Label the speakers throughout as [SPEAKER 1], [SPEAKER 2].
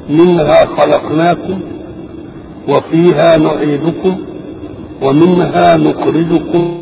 [SPEAKER 1] منها خلقناكم وفيها نعيدكم ومنها نخرجكم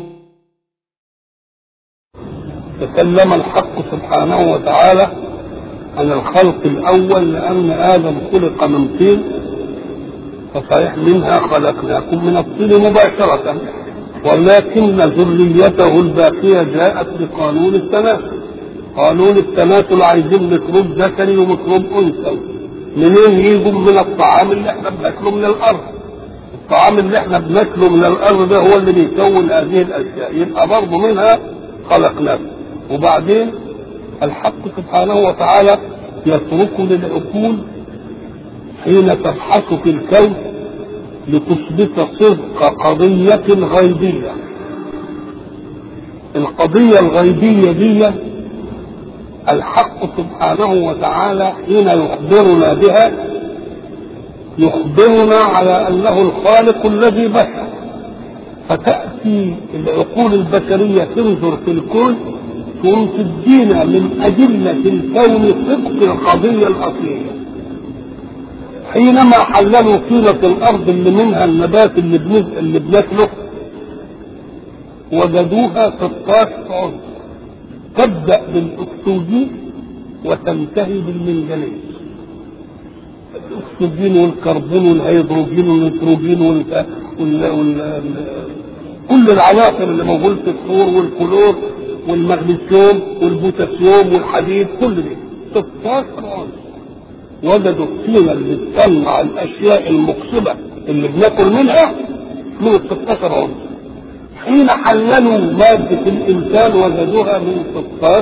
[SPEAKER 1] تكلم الحق سبحانه وتعالى عن الخلق الأول لأن آدم خلق من طين فصحيح منها خلقناكم من الطين مباشرة ولكن ذريته الباقية جاءت بقانون التناسل قانون التناسل عايزين ميكروب ذكري وميكروب أنثوي منين يجوا من الطعام اللي احنا بناكله من الأرض الطعام اللي احنا بناكله من الأرض ده هو اللي بيكون هذه الأشياء يبقى برضه منها خلقناكم وبعدين الحق سبحانه وتعالى يترك للعقول حين تبحث في الكون لتثبت صدق قضية غيبية القضية الغيبية دي الحق سبحانه وتعالى حين يخبرنا بها يخبرنا على أنه الخالق الذي بشر فتأتي العقول البشرية تنظر في الكون ثم تدينا من أدلة الكون صدق القضية الأصلية حينما حللوا طينة الأرض اللي منها النبات اللي, بن... اللي بناكله وجدوها 16 عنصر تبدأ بالأكسجين وتنتهي بالمنجنيز الأكسجين والكربون والهيدروجين والنيتروجين وال... وال... وال... كل العناصر اللي موجودة في الصور والكلور والمغنيسيوم والبوتاسيوم والحديد كل دي 16 عنصر وجدوا الطينة اللي بتصنع الأشياء المقصبة اللي بناكل منها من ال 16 عنصر حين حللوا مادة الإنسان وجدوها من 16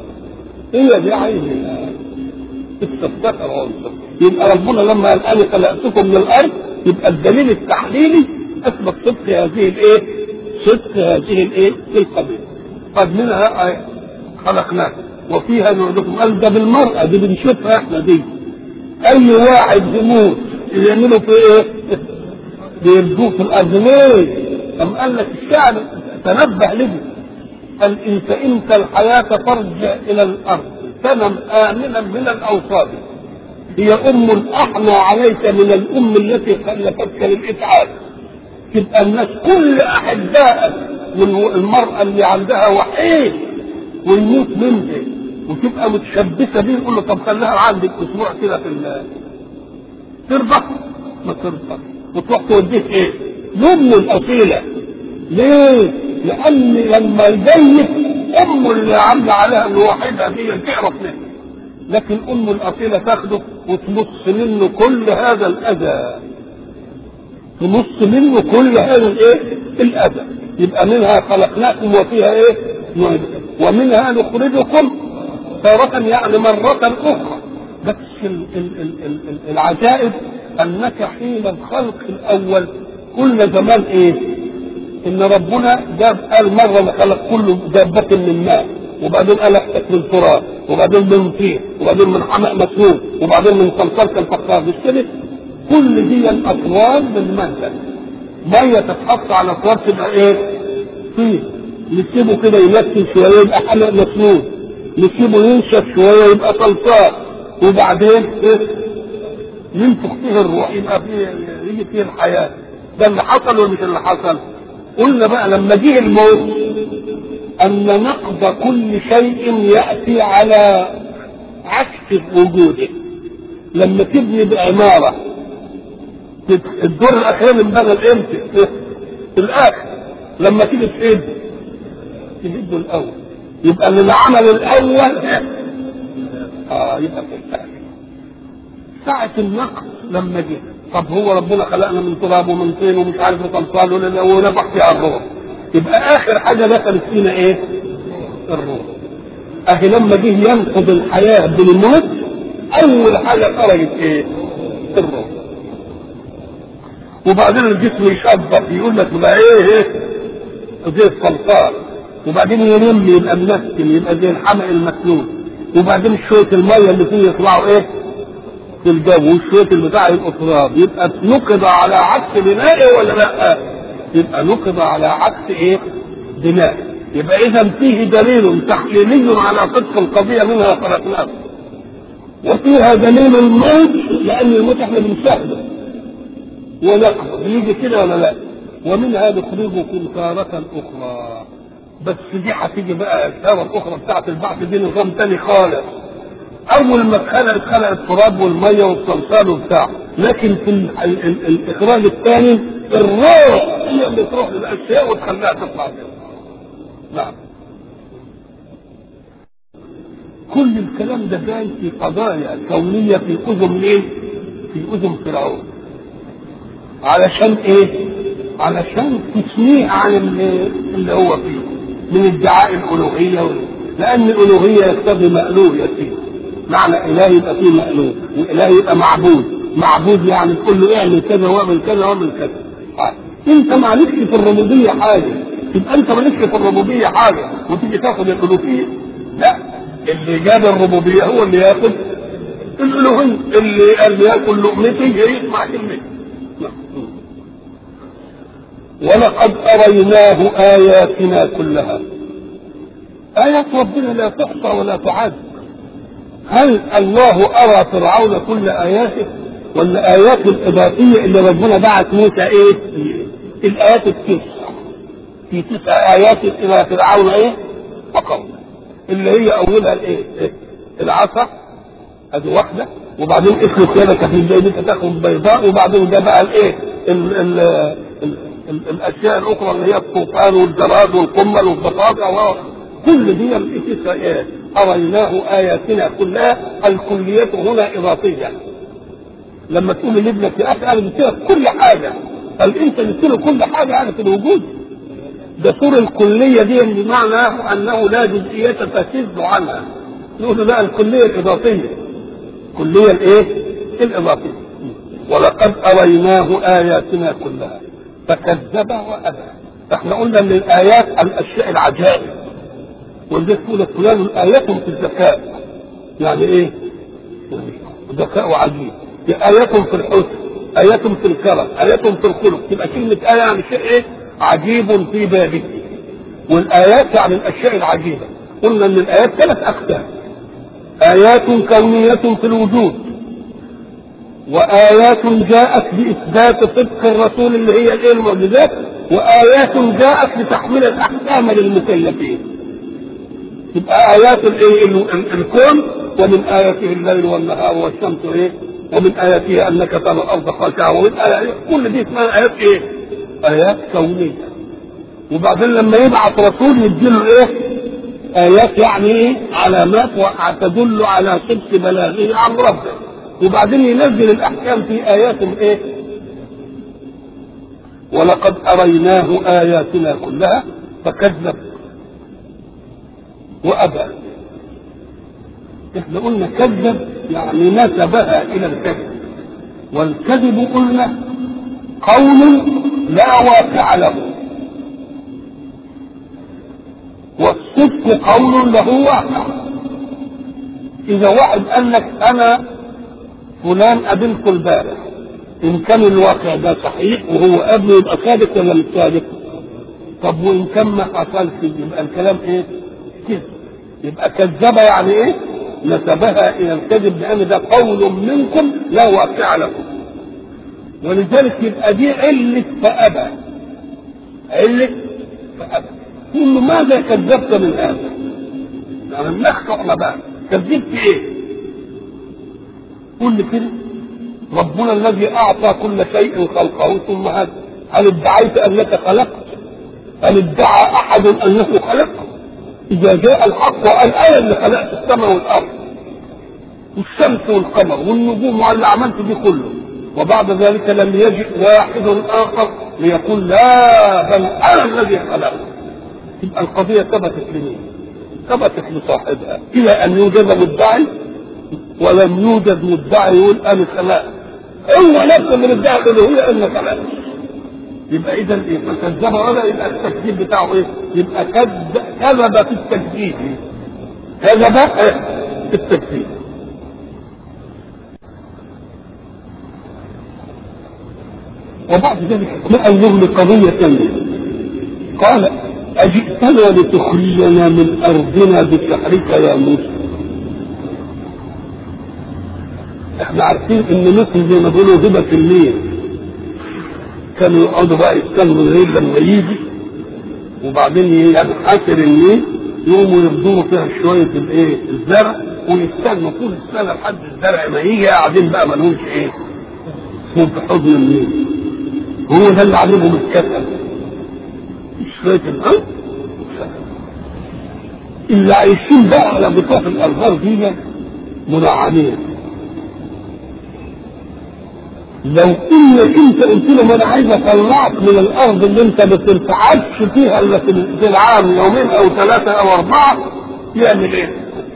[SPEAKER 1] هي دي عينها ال 16 عنصر يبقى ربنا لما قال أنا خلقتكم من الأرض يبقى الدليل التحليلي أثبت صدق هذه الإيه؟ صدق هذه الإيه؟ القضية قد منها خلقناك وفيها نعدكم قال ده بالمرأة دي بنشوفها احنا دي اي واحد يموت يعملوا في ايه؟ بيرجوه في الارض ليه؟ أم قال لك الشعب تنبه له قال إن فإنت الحياة ترجع إلى الأرض تنم آمنا من الأوصاد هي أم أحنى عليك من الأم التي خلفتك للإتعاب تبقى الناس كل أحبائك من المرأة اللي عندها وحيد ويموت منها وتبقى متشبثة بيه يقول له طب خليها عندك أسبوع كده في ترضى ما ترضى وتروح توديه إيه؟ لأمه الأصيلة ليه؟ لأن لما يبيت أمه اللي عاملة عليها إنه وحيدها دي تعرف منه لكن أمه الأصيلة تاخده وتمص منه كل هذا الأذى تمص منه كل هذا الإيه؟ الأذى يبقى منها خلقناكم وفيها إيه؟ نعيدكم ومنها نخرجكم تارة يعني مرة أخرى بس العجائب أنك حين الخلق الأول قلنا زمان ايه ان ربنا جاب قال مره ما خلق كل دابه من ماء وبعدين قال احتك من تراب وبعدين من طين وبعدين من حماء مسنون وبعدين من صلصال كالفخار مش كده كل دي الاطوال من ماده ميه تتحط على اطوال تبقى ايه طين نسيبه كده يمثل شويه يبقى حماء مسنون نسيبه ينشف شويه يبقى صلصال وبعدين ايه ينفخ فيه الروح يبقى فيه يجي فيه الحياه ده اللي حصل ولا مش اللي حصل قلنا بقى لما جه الموت ان نقض كل شيء ياتي على عكس وجوده لما تبني بعماره الدور الاخير انبنى الامتى في الاخر لما تيجي تهد تهده الاول يبقى اللي عمل الاول اه يبقى في الاخر ساعة النقص لما جه طب هو ربنا خلقنا من تراب ومن طين ومش عارف صلصال ونفخ فيها الروح يبقى اخر حاجه دخلت فينا ايه؟ الروح اهي لما جه ينقض الحياه بالموت اول حاجه خرجت ايه؟ الروح وبعدين الجسم يشبك يقول لك بقى ايه ايه زي الصلصال وبعدين ينم يبقى منسم يبقى زي الحمق المسنون وبعدين شويه الميه اللي فيه يطلعوا ايه؟ في الجو والشوط بتاع يبقى تراب يبقى نقض على عكس بنائه ولا لا؟ يبقى نقض على عكس ايه؟ بنائه يبقى اذا فيه دليل تحليلي على صدق القضيه منها خلقناه وفيها دليل الموت لأن الموت احنا بنشاهده ونقض بيجي كده ولا لا ومنها نخرجكم تارة أخرى بس دي هتيجي بقى التارة الأخرى بتاعت البعث دي نظام تاني خالص أول ما اتخلق اتخلق التراب والمية والصلصال وبتاع لكن في ال ال ال الإخراج الثاني الروح هي اللي تروح للأشياء وتخليها تطلع كده نعم كل الكلام ده جاي في قضايا كونية في أذن مين؟ في أذن فرعون علشان ايه؟ علشان تسميع عن اللي, اللي هو فيه من ادعاء الألوهية وال... لأن الألوهية يقتضي مألوه يا سيدي معنى إله يبقى فيه مألوه وإله يبقى معبود معبود يعني تقول له اعمل كذا واعمل كذا واعمل كذا انت معلكش في الربوبية حاجة يبقى انت مالكش في الربوبية حاجة وتيجي تاخد الألوهية لا اللي جاب الربوبية هو اللي ياخد الألوهية اللي قال ياكل لقمتي يسمع كلمتي ولقد أريناه آياتنا كلها آيات ربنا لا تحصى ولا تعد هل الله أرى فرعون كل آياته ولا آيات الإضافية اللي ربنا بعت موسى إيه؟ الآيات التسع في تسع آيات إلى فرعون إيه؟ وقومه اللي هي أولها الإيه؟ إيه؟ العصا ادي واحده وبعدين اسلك يدك في جيبك تاخذ بيضاء وبعدين ده بقى الايه ال ال ال ال الاشياء الاخرى اللي هي الطوفان والجراد والقمل والضفادع كل دي التسع ايات اريناه اياتنا كلها الكليه هنا اضافيه لما تقول لابنك يا اخي انا جبت لك كل حاجه قال انت جبت له كل حاجه يعني في الوجود ده صور الكليه دي بمعنى انه لا جزئيه تشذ عنها نقول بقى الكليه الاضافيه الكليه الايه؟ الاضافيه ولقد اريناه اياتنا كلها فكذب وابى احنا قلنا ان الايات الاشياء العجائب ولذلك تقول فلان ايات في الذكاء يعني ايه؟ ذكاء عجيب آيات في الحسن آيات في الكرم آيات في الخلق تبقى كلمة آية يعني شيء إيه؟ عجيب في بابه والآيات يعني الأشياء العجيبة قلنا أن الآيات ثلاث أقسام آيات كونية في الوجود وآيات جاءت بإثبات صدق الرسول اللي هي الإيه المعجزات وآيات جاءت لتحميل الأحكام للمكلفين تبقى آيات الإيه الكون ومن آياته الليل والنهار والشمس إيه ومن آياته أنك ترى الأرض خاشعة ومن آياته كل دي اسمها آيات إيه؟ آيات كونية وبعدين لما يبعث رسول يديله إيه؟ آيات يعني إيه؟ علامات تدل على صدق بلاغه عن ربه وبعدين ينزل الأحكام في آيات إيه؟ ولقد أريناه آياتنا كلها فكذب وأبى احنا قلنا كذب يعني نسبها الى الكذب والكذب قلنا قول لا واقع له والصدق قول له واقع اذا واحد قال لك انا فلان قابلته البارح ان كان الواقع ده صحيح وهو قبله يبقى صادق ولا مش صادق طب وان كان ما حصلش يبقى الكلام ايه كذب يبقى كذب يعني ايه نسبها الى الكذب لان ده قول منكم لا واقع لكم ولذلك يبقى دي علة فأبى علة فأبى كل ماذا كذبت من هذا؟ يعني نخطأ بقى كذبت ايه؟ قول لي كده ربنا الذي اعطى كل شيء خلقه ثم هذا هل ادعيت انك خلقت؟ هل ادعى احد انه خلق؟ اذا جاء الحق وقال انا اللي خلقت السماء والارض والشمس والقمر والنجوم واللي عملت دي كله وبعد ذلك لم يجئ واحد اخر ليقول لا بل انا الذي خلقت تبقى القضيه ثبتت لمين؟ ثبتت لصاحبها الى ان يوجد مدعي ولم يوجد مدعي يقول انا خلقت هو نفسه اللي مدعي الالوهيه انه خلقت يبقى اذا ايه فكذب ولا يبقى التكذيب بتاعه ايه؟ يبقى كذب كذب في التكذيب كذب في التكذيب وبعد ذلك ما انظر لقضية ثانية قال أجئتنا لتخرجنا من أرضنا بسحرك يا موسى احنا عارفين ان مصر زي ما بيقولوا هبه النيل كانوا يقعدوا بقى يستنوا الليل لما يجي وبعدين ينحسر النيل يقوموا يبذروا فيها شويه الايه الزرع ويستنوا طول السنه لحد الزرع ما يجي قاعدين بقى ما لهمش ايه هم في حضن النيل هو ده اللي علمهم الكسل مش فاكر ها اللي عايشين بقى على بطاق الانهار دي منعمين لو انك انت قلت لهم انا عايز اطلعك من الارض اللي انت ما بتنفعكش فيها الا في العام يومين او ثلاثه او اربعه يعمل ايه؟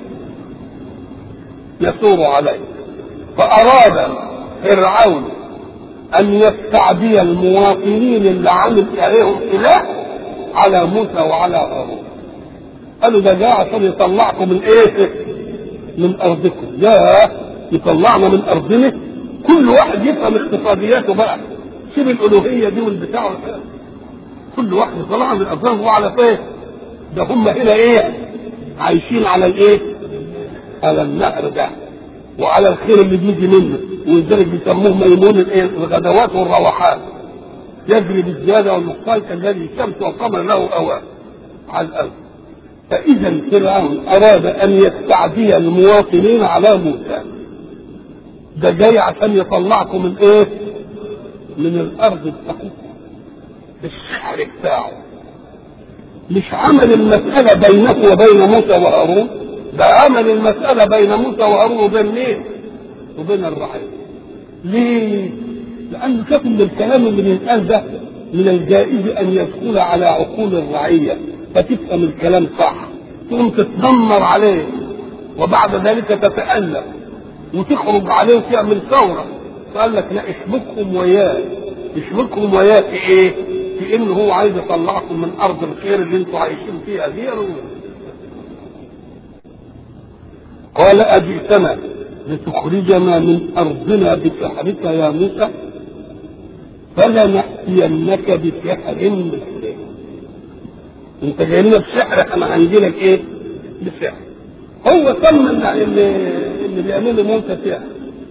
[SPEAKER 1] يثور عليك فاراد فرعون ان يستعدي المواطنين اللي عامل عليهم اله على موسى وعلى هارون قالوا ده جاء عشان يطلعكم من ايه؟ من ارضكم جاء يطلعنا من ارضنا كل واحد يفهم اقتصادياته بقى سيب الالوهيه دي والبتاع كل واحد يطلع من ارضهم وعلى فين ده هم هنا ايه عايشين على الايه على النهر ده وعلى الخير اللي بيجي منه ولذلك بيسموه ميمون الايه الغدوات والروحات يجري بالزياده والنقصان كالذي الشمس والقمر له اوان على الارض فاذا فرعون اراد ان يستعدي المواطنين على موسى ده جاي عشان يطلعكم من ايه من الارض بتاعتكم بالسحر بتاعه مش عمل المسألة بينه وبين موسى وهارون ده عمل المسألة بين موسى وهارون وبين مين؟ وبين الرعية. ليه؟ لأنه شاف إن الكلام اللي بيتقال ده من الجائز أن يدخل على عقول الرعية فتفهم الكلام صح تقوم تتنمر عليه وبعد ذلك تتألم وتخرج عليه وتعمل ثورة فقال لك لا اشبكهم وياه اشبكهم وياه في ايه؟ في انه هو عايز يطلعكم من ارض الخير اللي انتوا عايشين فيها دي قال اجئتنا لتخرجنا من ارضنا بسحرك يا موسى فلنأتينك بسحر مثله انت جاي لنا بسحر احنا هنجي لك ايه؟ بسحر هو سمى اللي, اللي بيعمله موسى سحر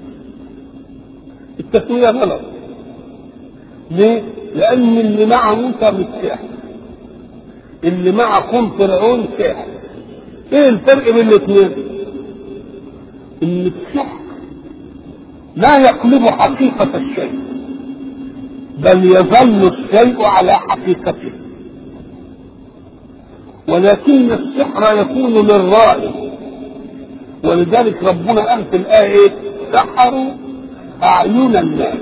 [SPEAKER 1] التسمية غلط ليه؟ لأن اللي مع موسى مش سحر اللي مع قوم فرعون سحر ايه الفرق بين الاثنين؟ ان السحر لا يقلب حقيقة الشيء بل يظل الشيء على حقيقته ولكن السحر يكون للرائي ولذلك ربنا قال في الآية إيه؟ سحروا أعين الناس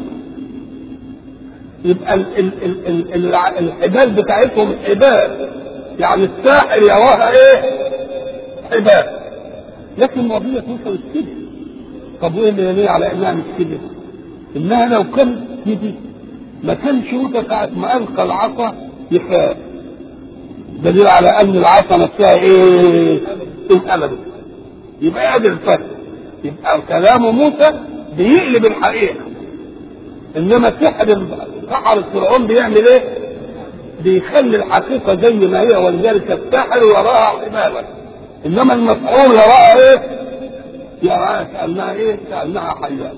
[SPEAKER 1] يبقى ال ال ال ال ال الحبال بتاعتهم حبال يعني الساحر يراها ايه؟ حبال لكن وضية موسى مش كده طب وايه اللي يليه على انها مش كده؟ انها لو كانت كده ما كانش موسى ساعة ما ألقى العصا يخاف دليل على أن العصا نفسها إيه؟ انقلبت يبقى ادي الفرق يبقى كلام موسى بيقلب الحقيقه انما سحر سحر فرعون بيعمل ايه؟ بيخلي الحقيقه زي ما هي ولذلك الساحر يراها حمالا انما المسحور يراها ايه؟ يراها كانها ايه؟ كانها حياه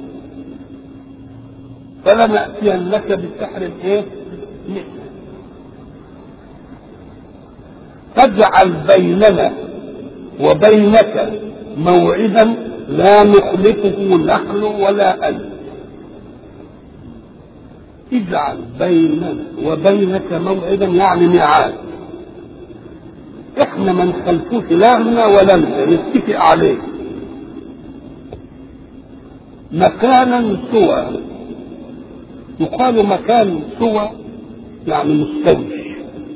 [SPEAKER 1] فلنأتينك بسحر ايه؟ مثل فاجعل بيننا وبينك موعدا لا نخلفه نحن ولا أنت اجعل بيننا وبينك موعدا يعني ميعاد احنا ما نخلفوش لا لنا ولا انت نتفق عليه مكانا سوى يقال مكان سوى يعني مستوي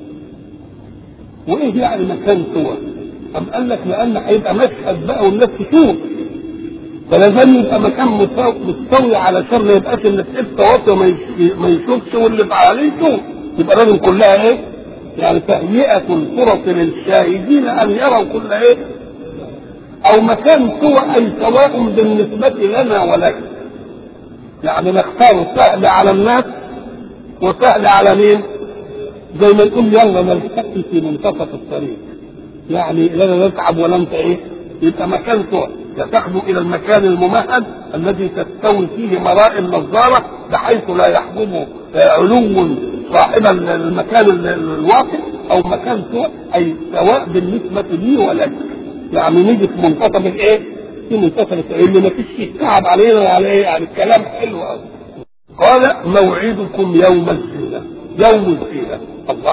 [SPEAKER 1] وايه يعني مكان سوى أم قال لك لأن هيبقى مشهد بقى والناس تشوف فلازم يبقى مكان مستوي علشان ما يبقاش اللي في حته واطيه ما يشوفش واللي في عليه يشوف يبقى لازم كلها ايه؟ يعني تهيئة الفرص للشاهدين أن يروا كل ايه؟ أو مكان سوى أي سواء بالنسبة لنا ولك يعني نختار سهل على الناس وسهل على مين؟ زي ما نقول يلا نلتقي في منتصف الطريق يعني لا نتعب ولا انت ايه يبقى مكان سوى تاخذوا الى المكان الممهد الذي تستوي فيه مرائي النظاره بحيث لا يحجب علو صاحب المكان الواقع او مكان سواء اي سواء بالنسبه لي ولك يعني نيجي في منتصف الايه؟ في منتصف اللي ما فيش تعب علينا وعلى ايه؟ يعني الكلام حلو قوي قال موعدكم يوم الزينه يوم الزينه الله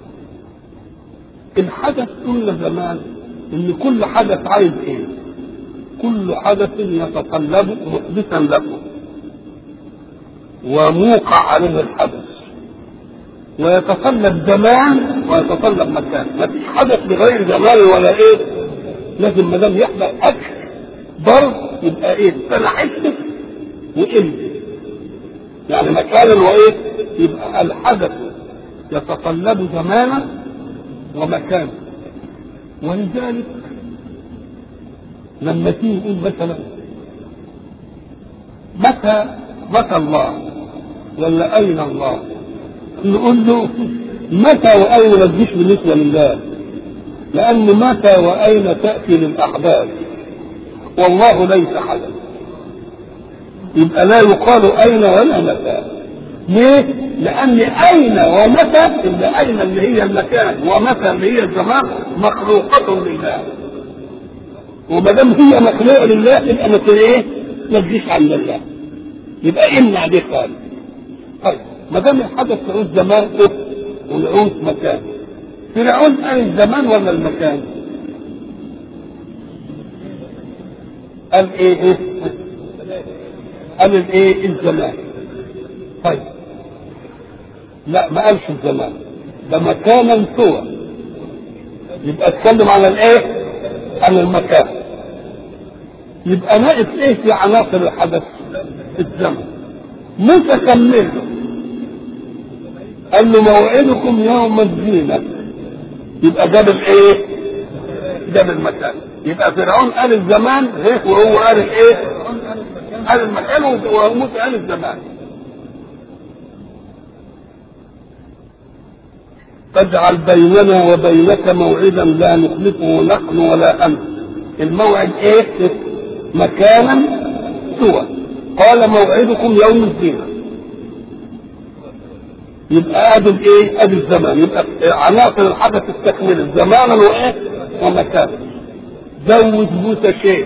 [SPEAKER 1] الحدث كل زمان ان كل حدث عايز ايه كل حدث يتطلب محدثا له وموقع عليه الحدث ويتطلب زمان ويتطلب مكان ما فيش حدث بغير زمان ولا ايه لازم ما دام يحدث اكل ضرب يبقى ايه سنه حته وقله يعني مكانا وايه يبقى الحدث يتطلب زمانا ومكانا ولذلك لما تيجي نقول مثلا متى متى الله ولا اين الله نقول له متى واين ما تجيش بالنسبه لله لان متى واين تاتي للاحداث والله ليس حدث يبقى لا يقال اين ولا متى ليه؟ لأن أين ومتى اللي أين اللي هي المكان ومتى اللي هي الزمان مخلوقة لله. وما دام هي مخلوقة لله يبقى ما ايه؟ ما تجيش عن الله. يبقى امنع دي خالص. طيب ما دام الحدث يعود زمان ويعود مكان. فرعون قال الزمان ولا المكان؟ قال ايه ايه؟ قال الايه؟ الزمان. طيب لا ما قالش الزمان ده مكانا سوى يبقى اتكلم على الايه عن المكان يبقى ناقص ايه في عناصر الحدث الزمن متكمل قال له موعدكم يوم الزينة يبقى جاب الايه جاب المكان يبقى فرعون قال الزمان هيك وهو قال الايه قال المكان وموسى قال الزمان فاجعل بيننا وبينك موعدا لا نخلفه نحن ولا انت الموعد ايه مكانا سوى قال موعدكم يوم الزينه يبقى ادي الايه ادي الزمان يبقى عناصر الحدث استكملت زمانا وايه ومكانا زود موسى شيء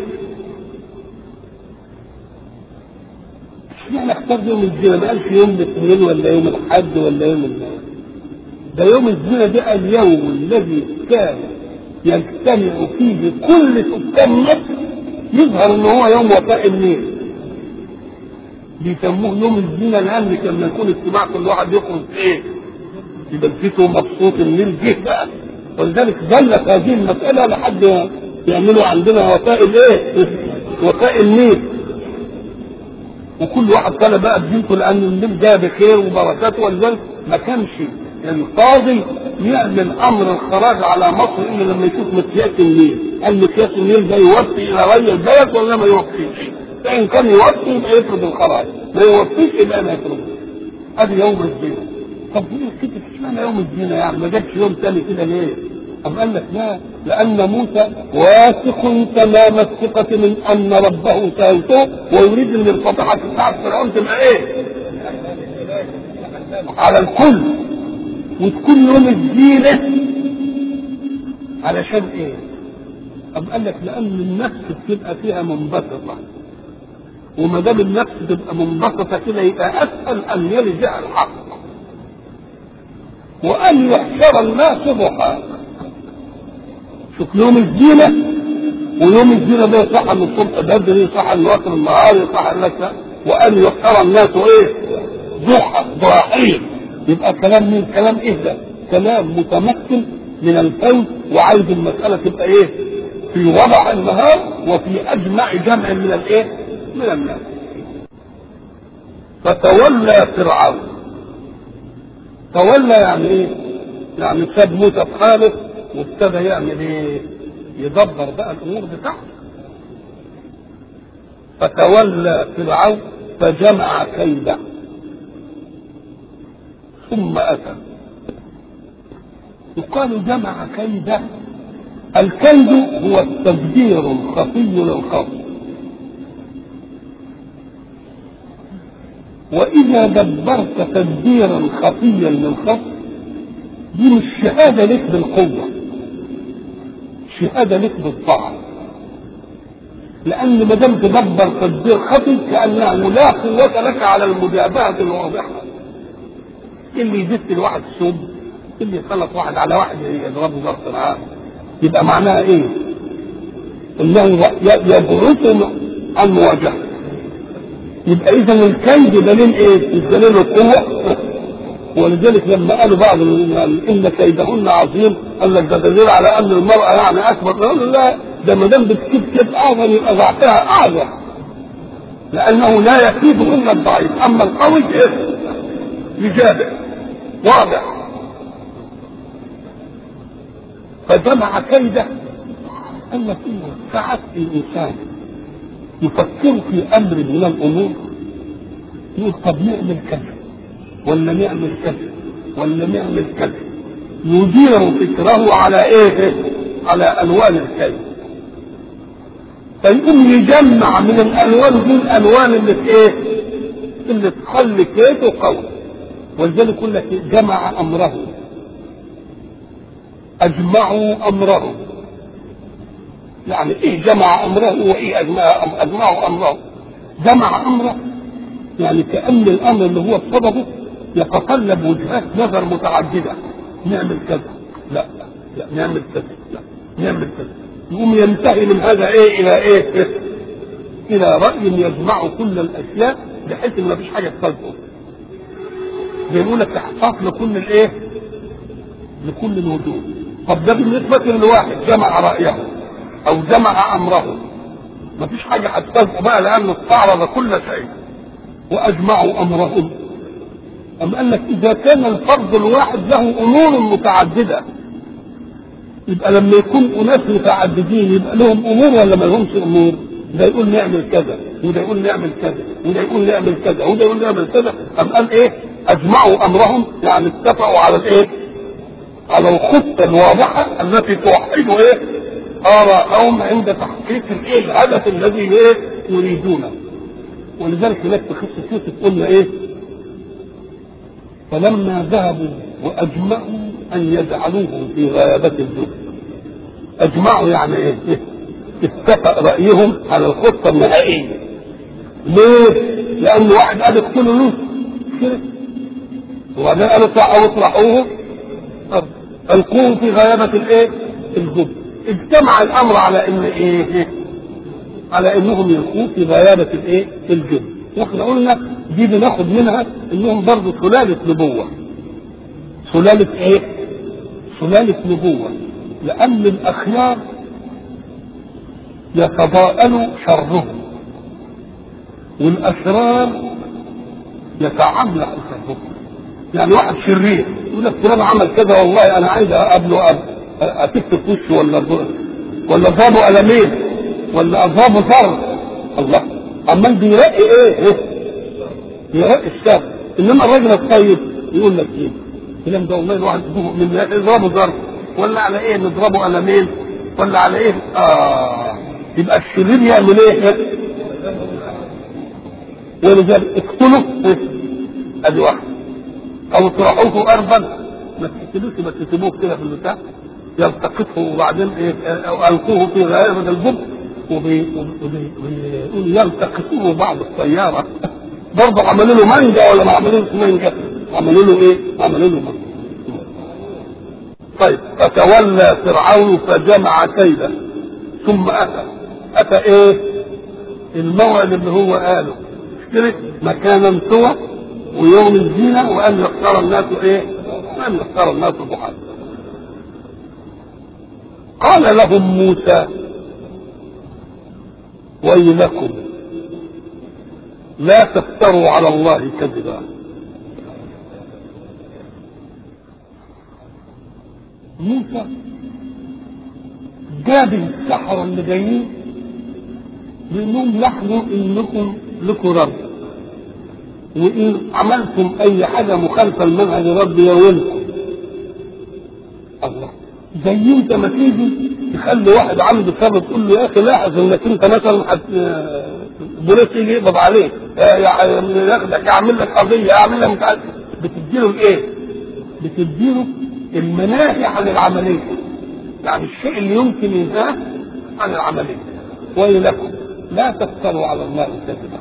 [SPEAKER 1] اشمعنى اختار يوم الزينه ما قالش يوم الاثنين ولا يوم الحد ولا يوم النهار ده يوم الزنا ده اليوم الذي كان يجتمع فيه كل سكان مصر يظهر ان هو يوم وفاء النيل بيسموه يوم الزنا الان لما يكون اجتماع كل واحد يخرج ايه يبقى بيته مبسوط النيل جه بقى ولذلك ظلت هذه المسألة لحد يعملوا عندنا وفاء الايه؟ وفاء النيل وكل واحد طلع بقى بزينته لان النيل جاء بخير وبركاته ولذلك ما كانش القاضي يعمل امر الخراج على مصر الا لما يشوف مقياس النيل هل مقياس النيل ده يوفي الى غير البلد ولا ما يوفيش فان كان يوفي يبقى يفرض الخراج ما يوفيش يبقى ما يفرض ادي يوم الزينه طب ليه كده اشمعنى يوم الزينه يعني ما جابش يوم تاني كده ليه؟ أم قال لك لا لأن موسى واثق تمام الثقة من أن ربه سيلته ويريد أن الفضيحة بتاعت فرعون تبقى إيه؟ على الكل وتكون يوم الزينة علشان ايه؟ أم قال لك لأن النفس بتبقى فيها منبسطة وما دام النفس تبقى منبسطة كده يبقى أسهل أن يرجع الحق وأن يحشر الناس ضحى شوف يوم الزينة ويوم الزينة ده يصح من الصبح بدري يصح من وقت النهار يصح لك وأن يحشر الناس إيه؟ ضحى ضاحين يبقى كلام مين كلام ايه ده كلام متمكن من الفوز وعايز المسألة تبقى ايه في وضع النهار وفي اجمع جمع من الايه من الناس فتولى فرعون تولى يعني ايه يعني ساب موسى في حاله وابتدى يعمل ايه يدبر بقى الامور بتاعته فتولى فرعون فجمع كيده ثم أتى يقال جمع كيدا الكيد هو التدبير الخفي للخصم وإذا دبرت تدبيرا خفيا للخصم دي مش شهادة لك بالقوة شهادة لك بالطاعة لأن ما دام تدبر تدبير خفي كأنه لا قوة لك على المجابهة الواضحة اللي يدس الواحد سب اللي يخلص واحد على واحد يضربه ضرب معاه يبقى معناها ايه؟ انه يبعث عن مواجهه يبقى اذا الكيد دليل ايه؟ مش دليل القوه ولذلك لما قالوا بعض ان كيدهن عظيم قال لك ده دليل على ان المراه يعني اكبر قالوا لا ده ما دام بتكيد كيد اعظم يبقى ضعفها اعظم لانه لا يكيد الا الضعيف اما القوي ايه؟ يجابه واضح فجمع كيده قال لك إيه ساعات الإنسان يفكر في أمر من الأمور يقول طب نعمل كذا ولا نعمل كذا ولا نعمل كذا يدير فكره على إيه؟ على ألوان الكيد فيقوم يجمع من الألوان دي الألوان اللي في إيه؟ اللي تخلي كيده قوي ولذلك يقول لك جمع أمره أجمعوا أمره يعني ايه جمع امره وايه اجمع اجمعوا امره جمع امره يعني كان الامر اللي هو بسببه يتطلب وجهات نظر متعدده نعمل كذا لا لا نعمل كذا لا نعمل كذا يقوم ينتهي من هذا ايه الى ايه, إيه؟ الى راي يجمع كل الاشياء بحيث ان مفيش حاجه تفرقه بيقول لك احقاق لكل الايه لكل الوجوه طب ده بالنسبه لواحد جمع رايه او جمع امره ما فيش حاجه هتفاجئه بقى لانه استعرض كل شيء واجمعوا امرهم أم قال لك إذا كان الفرد الواحد له أمور متعددة يبقى لما يكون أناس متعددين يبقى لهم أمور ولا ما لهمش أمور؟ ده يقول نعمل كذا وده يقول نعمل كذا وده يقول نعمل كذا وده يقول نعمل كذا أم قال إيه؟ أجمعوا أمرهم يعني اتفقوا على الإيه؟ على الخطة الواضحة التي توحد إيه؟ آراءهم عند تحقيق الإيه؟ الهدف الذي إيه؟ يريدونه ولذلك هناك في قصة يوسف قلنا إيه؟ فلما ذهبوا واجمعوا ان يجعلوه في غيابة الجب اجمعوا يعني ايه اتفق رايهم على الخطه النهائيه ليه؟ لان واحد قال اقتلوا يوسف كده وبعدين قالوا او اطرحوه القوه في غيابة الايه؟ الجب اجتمع الامر على ان ايه؟ على انهم يلقوه في غيابة الايه؟ الجب واحنا قلنا دي بناخد منها انهم برضه سلالة نبوة سلالة ايه سلالة نبوة لان الاخيار يتضاءل شرهم والاشرار يتعمق شرهم يعني واحد شرير يقول لك فلان عمل كذا والله انا عايز اقابله اتف في وشه ولا ولا ضربه قلمين ولا اضربه ضرب الله عمال بيرقي ايه, إيه؟ يرقي الشر انما الراجل الطيب يقول لك ايه الكلام ده والله الواحد من يضربه ضرب ولا على ايه نضربه قلمين ولا على ايه اه يبقى الشرير يعمل ايه ولذلك اقتلوا إيه؟ ادي واحد او اطرحوه ارضا ما تقتلوش ما تسيبوه كده في البتاع يلتقطه وبعدين ايه او القوه في غيابه الجب ويقول يلتقطوه بعض السيارة برضه عملوا له مانجا ولا ما عملوش مانجا عملوا له ايه عملوا له مانجا طيب فتولى فرعون فجمع كيده ثم اتى اتى ايه الموعد اللي هو قاله اشترك مكانا سوى ويوم الزينة وأن يختار الناس ايه وأن يختار الناس ضحى قال لهم موسى ويلكم لا تفتروا على الله كذبا موسى جاب السحرة اللي جايين بانهم لاحظوا انكم لكم رب وان عملتم اي حاجه مخالفه لمنهج ربي يومكم الله زي انت ما تيجي تخلي واحد عنده سبب تقول له يا اخي لاحظ انك انت مثلا حت... بوليس يجي يقبض عليك آه، يعني ياخدك يعمل لك قضيه يعمل لك مش عارف بتديله الايه؟ بتديله المناهي عن العمليه يعني الشيء اللي يمكن ينهاه عن العمليه ويلكم لا تفتروا على الله كذبا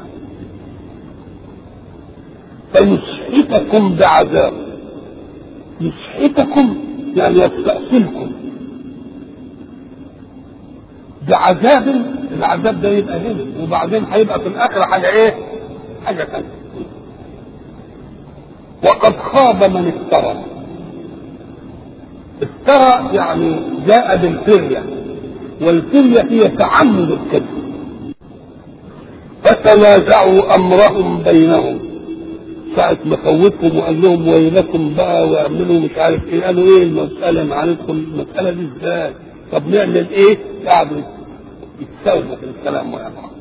[SPEAKER 1] فيسحتكم بعذاب يسحتكم يعني يستأصلكم بعذاب العذاب ده يبقى هنا وبعدين هيبقى في الاخره حاجه ايه؟ حاجه ثانيه وقد خاب من افترى افترى يعني جاء بالفريه والفريه هي تعمد الكذب فتنازعوا امرهم بينهم ساعة ما خوفهم وقال لهم ويلكم بقى واعملوا مش عارف ايه قالوا ايه المسألة معلكم المسألة دي ازاي؟ طب نعمل ايه؟ قعدوا يتساوموا في الكلام ويا بعض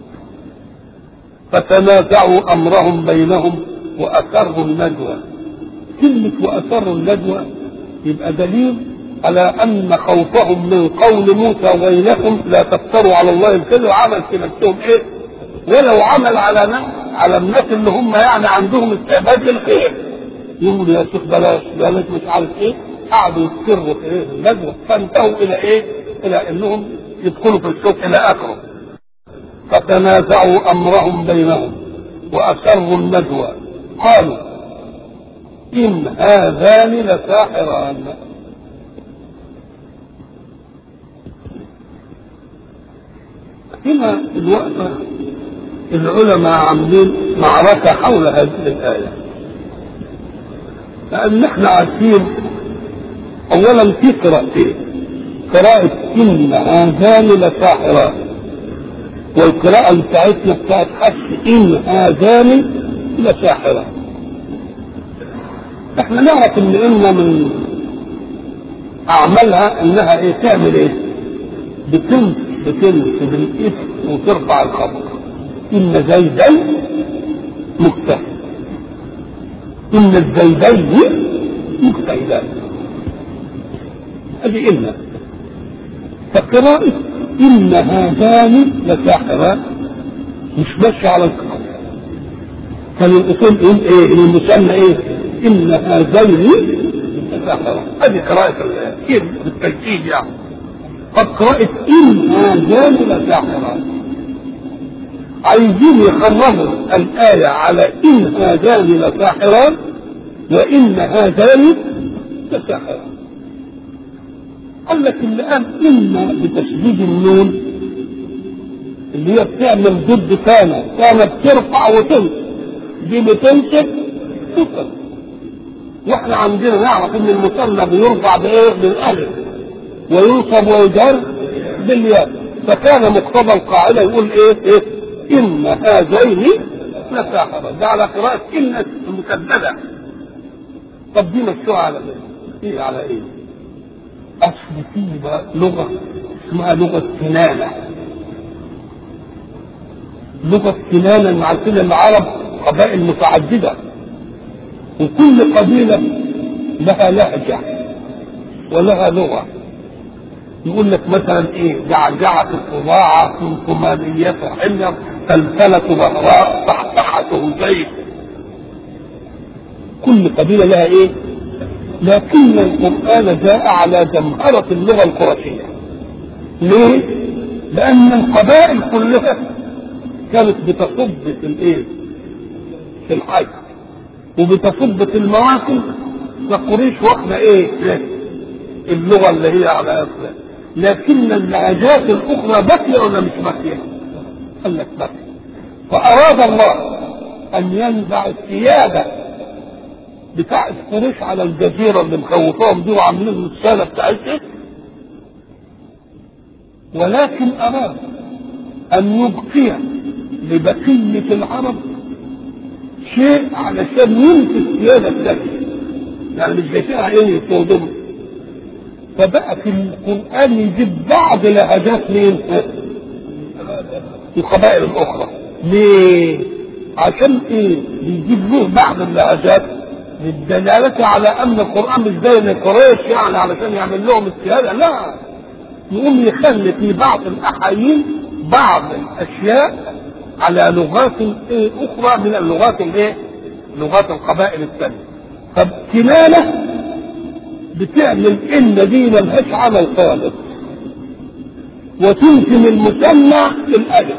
[SPEAKER 1] فتنازعوا امرهم بينهم واسروا النجوى كلمة واسروا النجوى يبقى دليل على ان خوفهم من قول موسى ويلكم لا تفتروا على الله الكذب عمل في نفسهم ايه؟ ولو عمل على ناس على الناس اللي هم يعني عندهم استعداد للخير يقولوا يا شيخ بلاش بلاش مش عارف ايه قعدوا يسروا في ايه النجوى فانتهوا الى ايه؟ الى انهم يدخلوا في الشوك الى اخره فتنازعوا امرهم بينهم واسروا النجوى قالوا ان هذان لساحران هنا الوقفه العلماء عاملين معركة حول هذه الآية لأن احنا عارفين أولا في قراءتين قراءة إن هذان لساحران والقراءة بتاعتنا بتاعت حفص إن هذان لساحران احنا نعرف ان إن من أعمالها إنها إيه تعمل إيه؟ بتنس بتنس بالاسم وترفع الخبر إن زيدين مجتهد إن الزيدين مجتهدان هذه إن فقراءة إن هذان لساحران مش ماشي على القراءة كان الأصول إن إيه المسمى إيه إن هذين لساحران هذه قراءة الإيه بالتركيز يعني قد قراءة إن هذان لساحران عايزين يخرجوا الآية على إن هذان لساحران وإن هذان لساحران قال لك اللي قال إن بتشديد النون اللي هي بتعمل ضد كان كان بترفع وتنصب دي بتنصب تنصب واحنا عندنا نعرف ان المثنى بيرفع بايه بالالف وينصب ويجر بالياء فكان مقتضى القاعده يقول ايه ايه إن هذين لساحرة ده على قراءة إن المسددة طب دي مشروع على إيه؟ إيه على إيه؟ أصل في لغة اسمها لغة كنانة لغة كنانة مع كده العرب قبائل متعددة وكل قبيلة لها لهجة ولها لغة يقول لك مثلا ايه جعجعة الصباعة كمكمانية حمر فلفلة بهراء صحصحة زيت كل قبيلة لها ايه لكن القرآن جاء على جمهرة اللغة القرشية ليه؟ لأن القبائل كلها كانت بتصب في الايه؟ في الحج وبتصب في المواسم فقريش واخدة ايه؟ اللغة اللي هي على أصلها لكن اللهجات الأخرى باقية ولا مش باقية؟ قال لك باقية فأراد الله أن ينزع السيادة بتاعت قريش على الجزيرة اللي مخوفاهم دي وعاملين الرسالة بتاعتها ولكن أراد أن يبقي لبقية العرب شيء علشان ينفي السيادة الثانية يعني مش بيتها ايه يصودهم فبقى في القرآن يجيب بعض لهجات مين؟ القبائل الأخرى ليه؟ عشان ايه؟ بيجيب له بعض اللهجات للدلالة على أن القرآن مش زي قريش يعني علشان يعمل لهم السيادة لا يقوم يخلي في بعض الأحايين بعض الأشياء على لغات إيه اخرى من اللغات الايه؟ لغات القبائل الثانيه. طب كنانه بتعمل ان دي ملهاش عمل خالص وتلزم المسمى الالف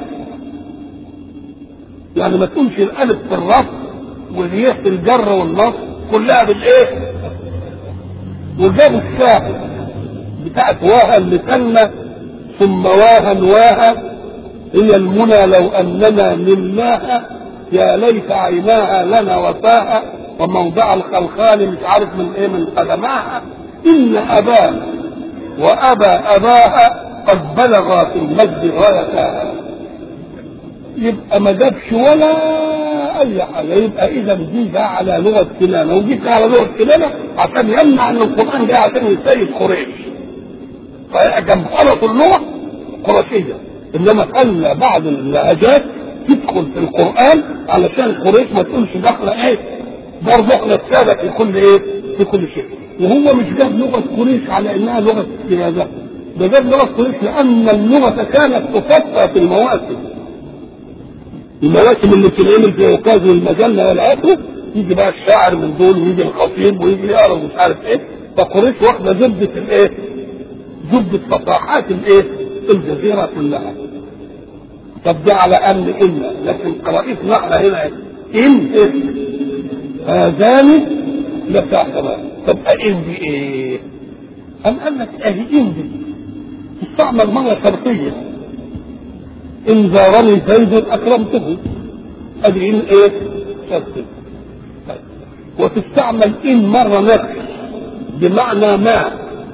[SPEAKER 1] يعني ما تقولش الالف في الرفع والياء في الجر والنصب كلها بالايه؟ وجابوا الشاهد بتاعت واها اللي كلمة ثم واها واها هي المنى لو اننا نلناها يا ليت عيناها لنا وفاها وموضع الخلخال مش عارف من ايه من قدماها ان اباها وابى اباها قد بلغ في المجد غايتها يبقى ما جابش ولا اي حاجه يبقى اذا دي جاء على لغه كنانه ودي جاء على لغه كنانه عشان يمنع ان القران جاء عشان يسيد قريش فجمهرة اللغه قرشيه انما خلى بعض اللهجات تدخل في القران علشان قريش ما تقولش داخله ايه برضه احنا السابق في كل ايه في كل شيء وهو مش جاب لغه قريش على انها لغه سياده ده جاب لغه قريش لان اللغه كانت تفقه في المواسم المواسم اللي بتنعمل في عكاظ والمجله والعطر يجي بقى الشاعر من دول ويجي الخطيب ويجي يقرا مش عارف ايه فقريش واخده زبده الايه؟ زبده فصاحات الايه؟ الجزيره كلها. طب ده على ان ان لكن قراءتنا احنا هنا ان إيه؟ هذان لساحران طب ان دي ايه؟ أم قال لك اهي ان دي تستعمل مره شرطيه إن زارني زيد أكرمته أدي إن إيه؟ شرطي وتستعمل إن مرة نفس بمعنى ما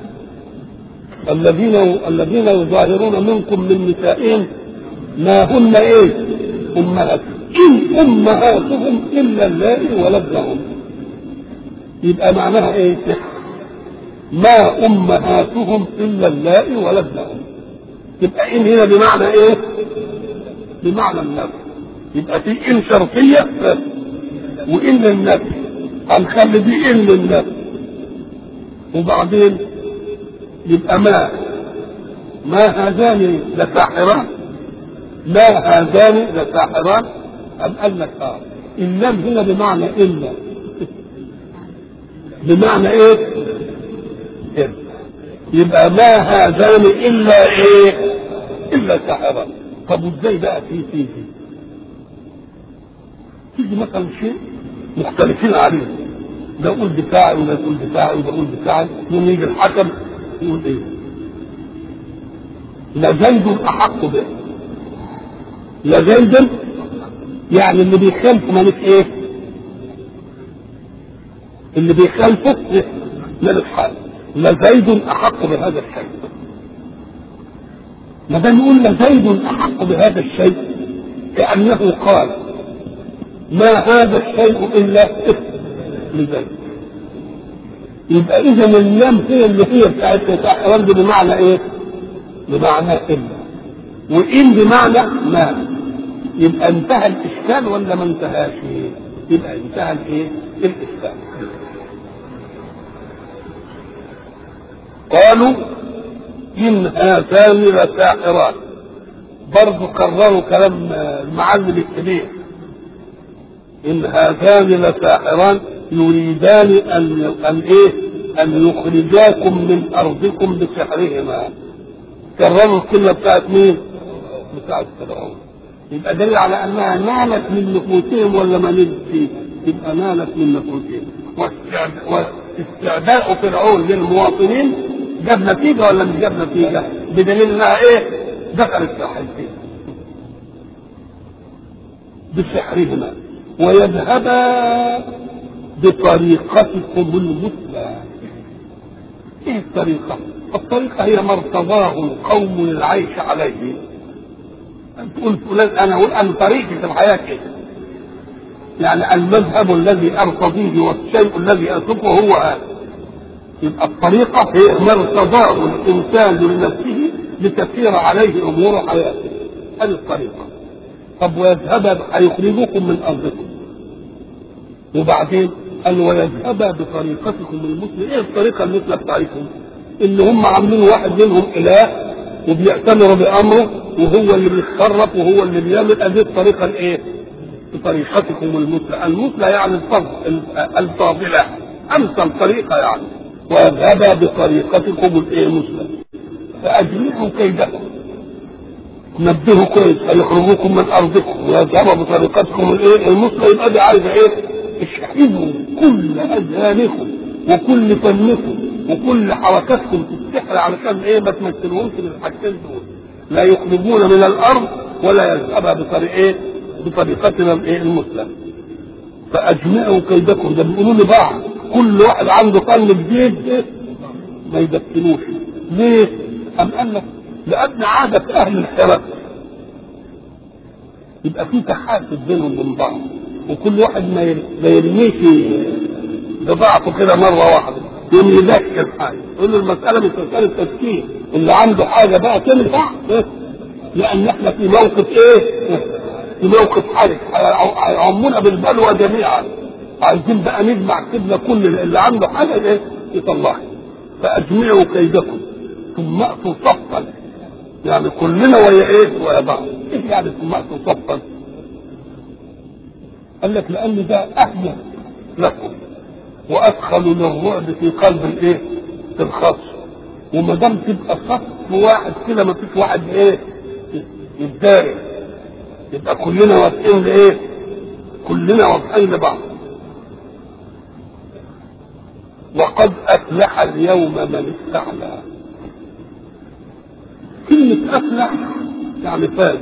[SPEAKER 1] الذين الذين يظاهرون منكم من نسائهم ما هن إيه؟ أمهات إن أمهاتهم إلا اللائي ولدنهم يبقى معناها إيه؟ ما أمهاتهم إلا اللائي ولدنهم يبقى إن هنا بمعنى إيه؟ بمعنى النفي يبقى في إن شرطية وإن النفي هنخلي دي إن النفي وبعدين يبقى ما ما هذان لساحران ما هذان لساحران أم قال لك اه اللام هنا بمعنى إلا بمعنى إيه؟ إلا يبقى ما هذان إلا إيه؟ إلا ساحران طب وازاي بقى في في في تيجي مثلا شيء مختلفين عليه ده يقول دفاعي وده يقول دفاعي وده يقول دفاعي يوم يجي الحكم يقول ايه لزيد احق به لزيد يعني اللي بيخالفه مالك ايه اللي بيخالفه مالك حال لزيد احق بهذا الشيء ما دام يقول زيد احق بهذا الشيء كانه قال ما هذا الشيء الا لزيد يبقى اذا اللام هي اللي هي بتاعت تحرم دي بمعنى ايه؟ بمعنى الا وان بمعنى ما يبقى انتهى الاشكال ولا ما انتهاش؟ يبقى انتهى الايه؟ الاشكال قالوا إن هاتان لساحران برضه كرروا كلام المعلم الكبير إن هاتان لساحران يريدان أن أن إيه؟ أن يخرجاكم من أرضكم بسحرهما كرروا الكلمة بتاعت مين؟ بتاعت فرعون يبقى دليل على أنها نالت من نفوسهم ولا ما نالت فيه؟ يبقى نالت من نفوسهم واستعداء فرعون للمواطنين جاب نتيجه ولا مش جاب نتيجه؟ بدليل انها ايه؟ دخلت في حيثين بسحرهما ويذهبا بطريقتكم المثلى ايه الطريقه؟ الطريقه هي ما ارتضاه القوم للعيش عليه تقول فلان انا اقول انا طريقي في الحياه كده يعني المذهب الذي ارتضيه والشيء الذي اتركه هو هذا يبقى الطريقة هي ما ارتضاه الإنسان لنفسه لتسير عليه أمور حياته هذه الطريقة طب ويذهب هيخرجكم من أرضكم وبعدين قال ويذهب بطريقتكم المثلى ايه الطريقة المثلى بتاعتكم؟ ان هم عاملين واحد منهم اله وبيأتمروا بامره وهو اللي بيتصرف وهو اللي بيعمل ادي الطريقه الايه؟ بطريقتكم المثلى، المثلى يعني الفضل الفاضله امثل طريقه يعني واذهب بطريقتكم الايه المثلى فاجمعوا كيدكم نبهوا كويس هيخرجوكم من ارضكم ويذهبوا بطريقتكم الايه المثلى يبقى دي عايزه ايه؟ اشحذوا كل اذهانكم وكل فنكم وكل حركاتكم تتسحر علشان ايه ما تمثلهمش بالحاجتين دول لا يخرجون من الارض ولا يذهبا بطريق ايه؟ بطريقتنا الايه المثلى فاجمعوا كيدكم ده بيقولوا لبعض كل واحد عنده فن جديد ما يدخلوش ليه؟ أم قال لك لأن عادة أهل الحرف يبقى في تحاسد بينهم وبين بعض وكل واحد ما ما يرميش بضعفه كده مرة واحدة يوم يذكر حاجة يقول له المسألة مش مسألة تفكير اللي عنده حاجة بقى تنفع لأن احنا في موقف ايه؟ في موقف حرج هيعمونا بالبلوى جميعا عايزين بقى نجمع كده كل اللي عنده حاجة ايه؟ يطلعها فأجمعوا كيدكم ثم أتوا صفا يعني كلنا ويا ايه؟ ويا بعض ايه يعني ثم أتوا صفا؟ قال لك لأن ده أهدى لكم وأدخل للرعب في قلب الايه؟ في الخصم وما دام تبقى صف واحد كده ما فيش واحد ايه؟ يتداري يبقى كلنا واقفين لايه؟ كلنا واقفين لبعض وقد أفلح اليوم من استعلى كلمة أفلح يعني فاز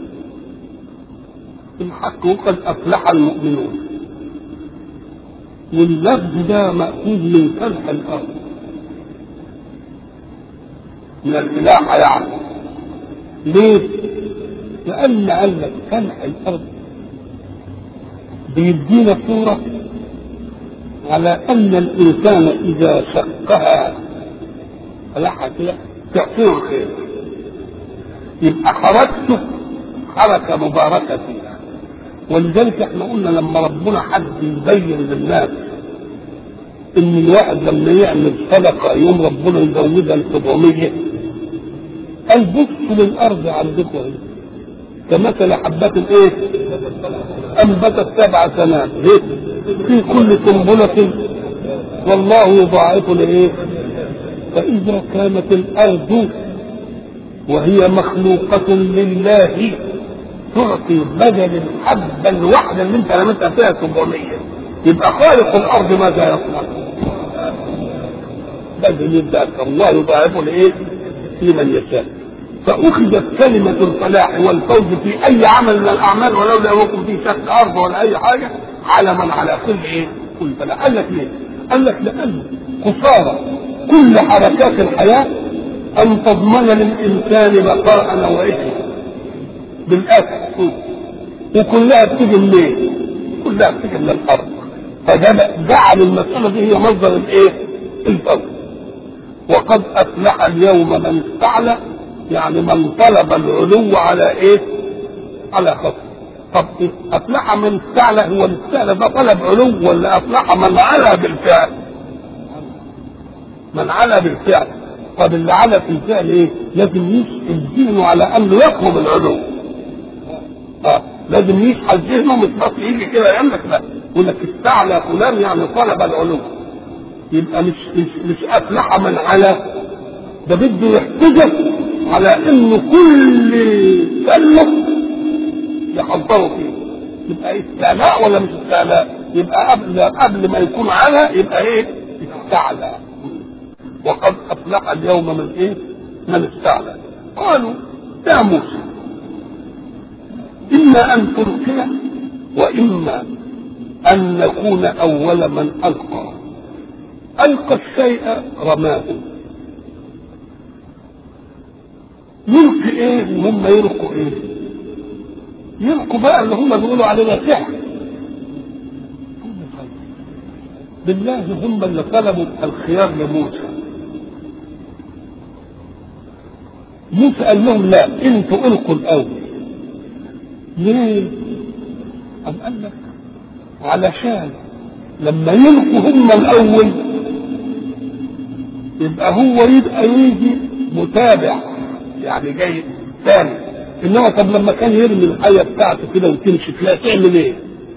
[SPEAKER 1] الحق وقد أفلح المؤمنون واللفظ ده مأخوذ من فلح الأرض من الفلاحة يعني ليه؟ لأن قال لك فلح الأرض بيدينا صورة على أن الإنسان إذا شقها فلحها كده تعطيه الخير يبقى حركته حركة مباركة فيها ولذلك احنا قلنا لما ربنا حد يبين للناس ان الواحد لما يعمل صدقة يوم ربنا يزودها ل 700 قال بصوا للأرض عندكم اهي كمثل حبة ايه؟ أنبتت سبع سنابل في كل سنبلة والله يضاعف لايه؟ فإذا كانت الأرض وهي مخلوقة لله تعطي بدل الحبة الواحدة اللي انت رميتها فيها 700 يبقى خالق الأرض ماذا يصنع؟ بدل يبدأ الله يضاعف لايه؟ لمن يشاء فأخذت كلمة الفلاح والفوز في أي عمل من الأعمال ولو لم يكن فيه شق أرض ولا أي حاجة علما على كل إيه؟ كل فلاح قال لك ليه؟ قال لك لأن قصارى كل حركات الحياة أن تضمن للإنسان بقاء وعيشه بالأكل وكلها بتيجي منين؟ كلها بتيجي من الأرض فجعل المسألة دي هي مصدر الإيه؟ الفوز وقد أفلح اليوم من استعلى يعني من طلب العلو على ايه؟ على خطر طب إيه؟ افلح من استعلى هو الاستعلى ده طلب علو ولا افلح من علا بالفعل؟ من علا بالفعل طب اللي علا في الفعل ايه؟ لازم يشحن ذهنه على انه يطلب العلو اه لازم يشحن ذهنه مش بس يجي كده يقول لك لا يقول لك استعلى فلان يعني طلب العلو يبقى مش مش مش افلح من علا ده بده يحتجب على انه كل فنه يحضروا فيه يبقى استعلاء ولا مش استعلاء يبقى قبل قبل ما يكون على يبقى ايه استعلى وقد افلح اليوم من ايه من استعلى قالوا يا موسى اما ان تلقي واما ان نكون اول من القى القى الشيء رماه يلقي ايه وهم يلقوا ايه يلقوا بقى اللي هم بيقولوا علينا سحر بالله هم اللي طلبوا الخيار لموسى موسى قال لهم لا انتوا القوا الاول ليه؟ أم قال لك علشان لما يلقوا هم الاول يبقى هو يبقى يجي متابع يعني جاي ثاني انما طب لما كان يرمي الحيه بتاعته كده وتمشي تلاقي تعمل ايه؟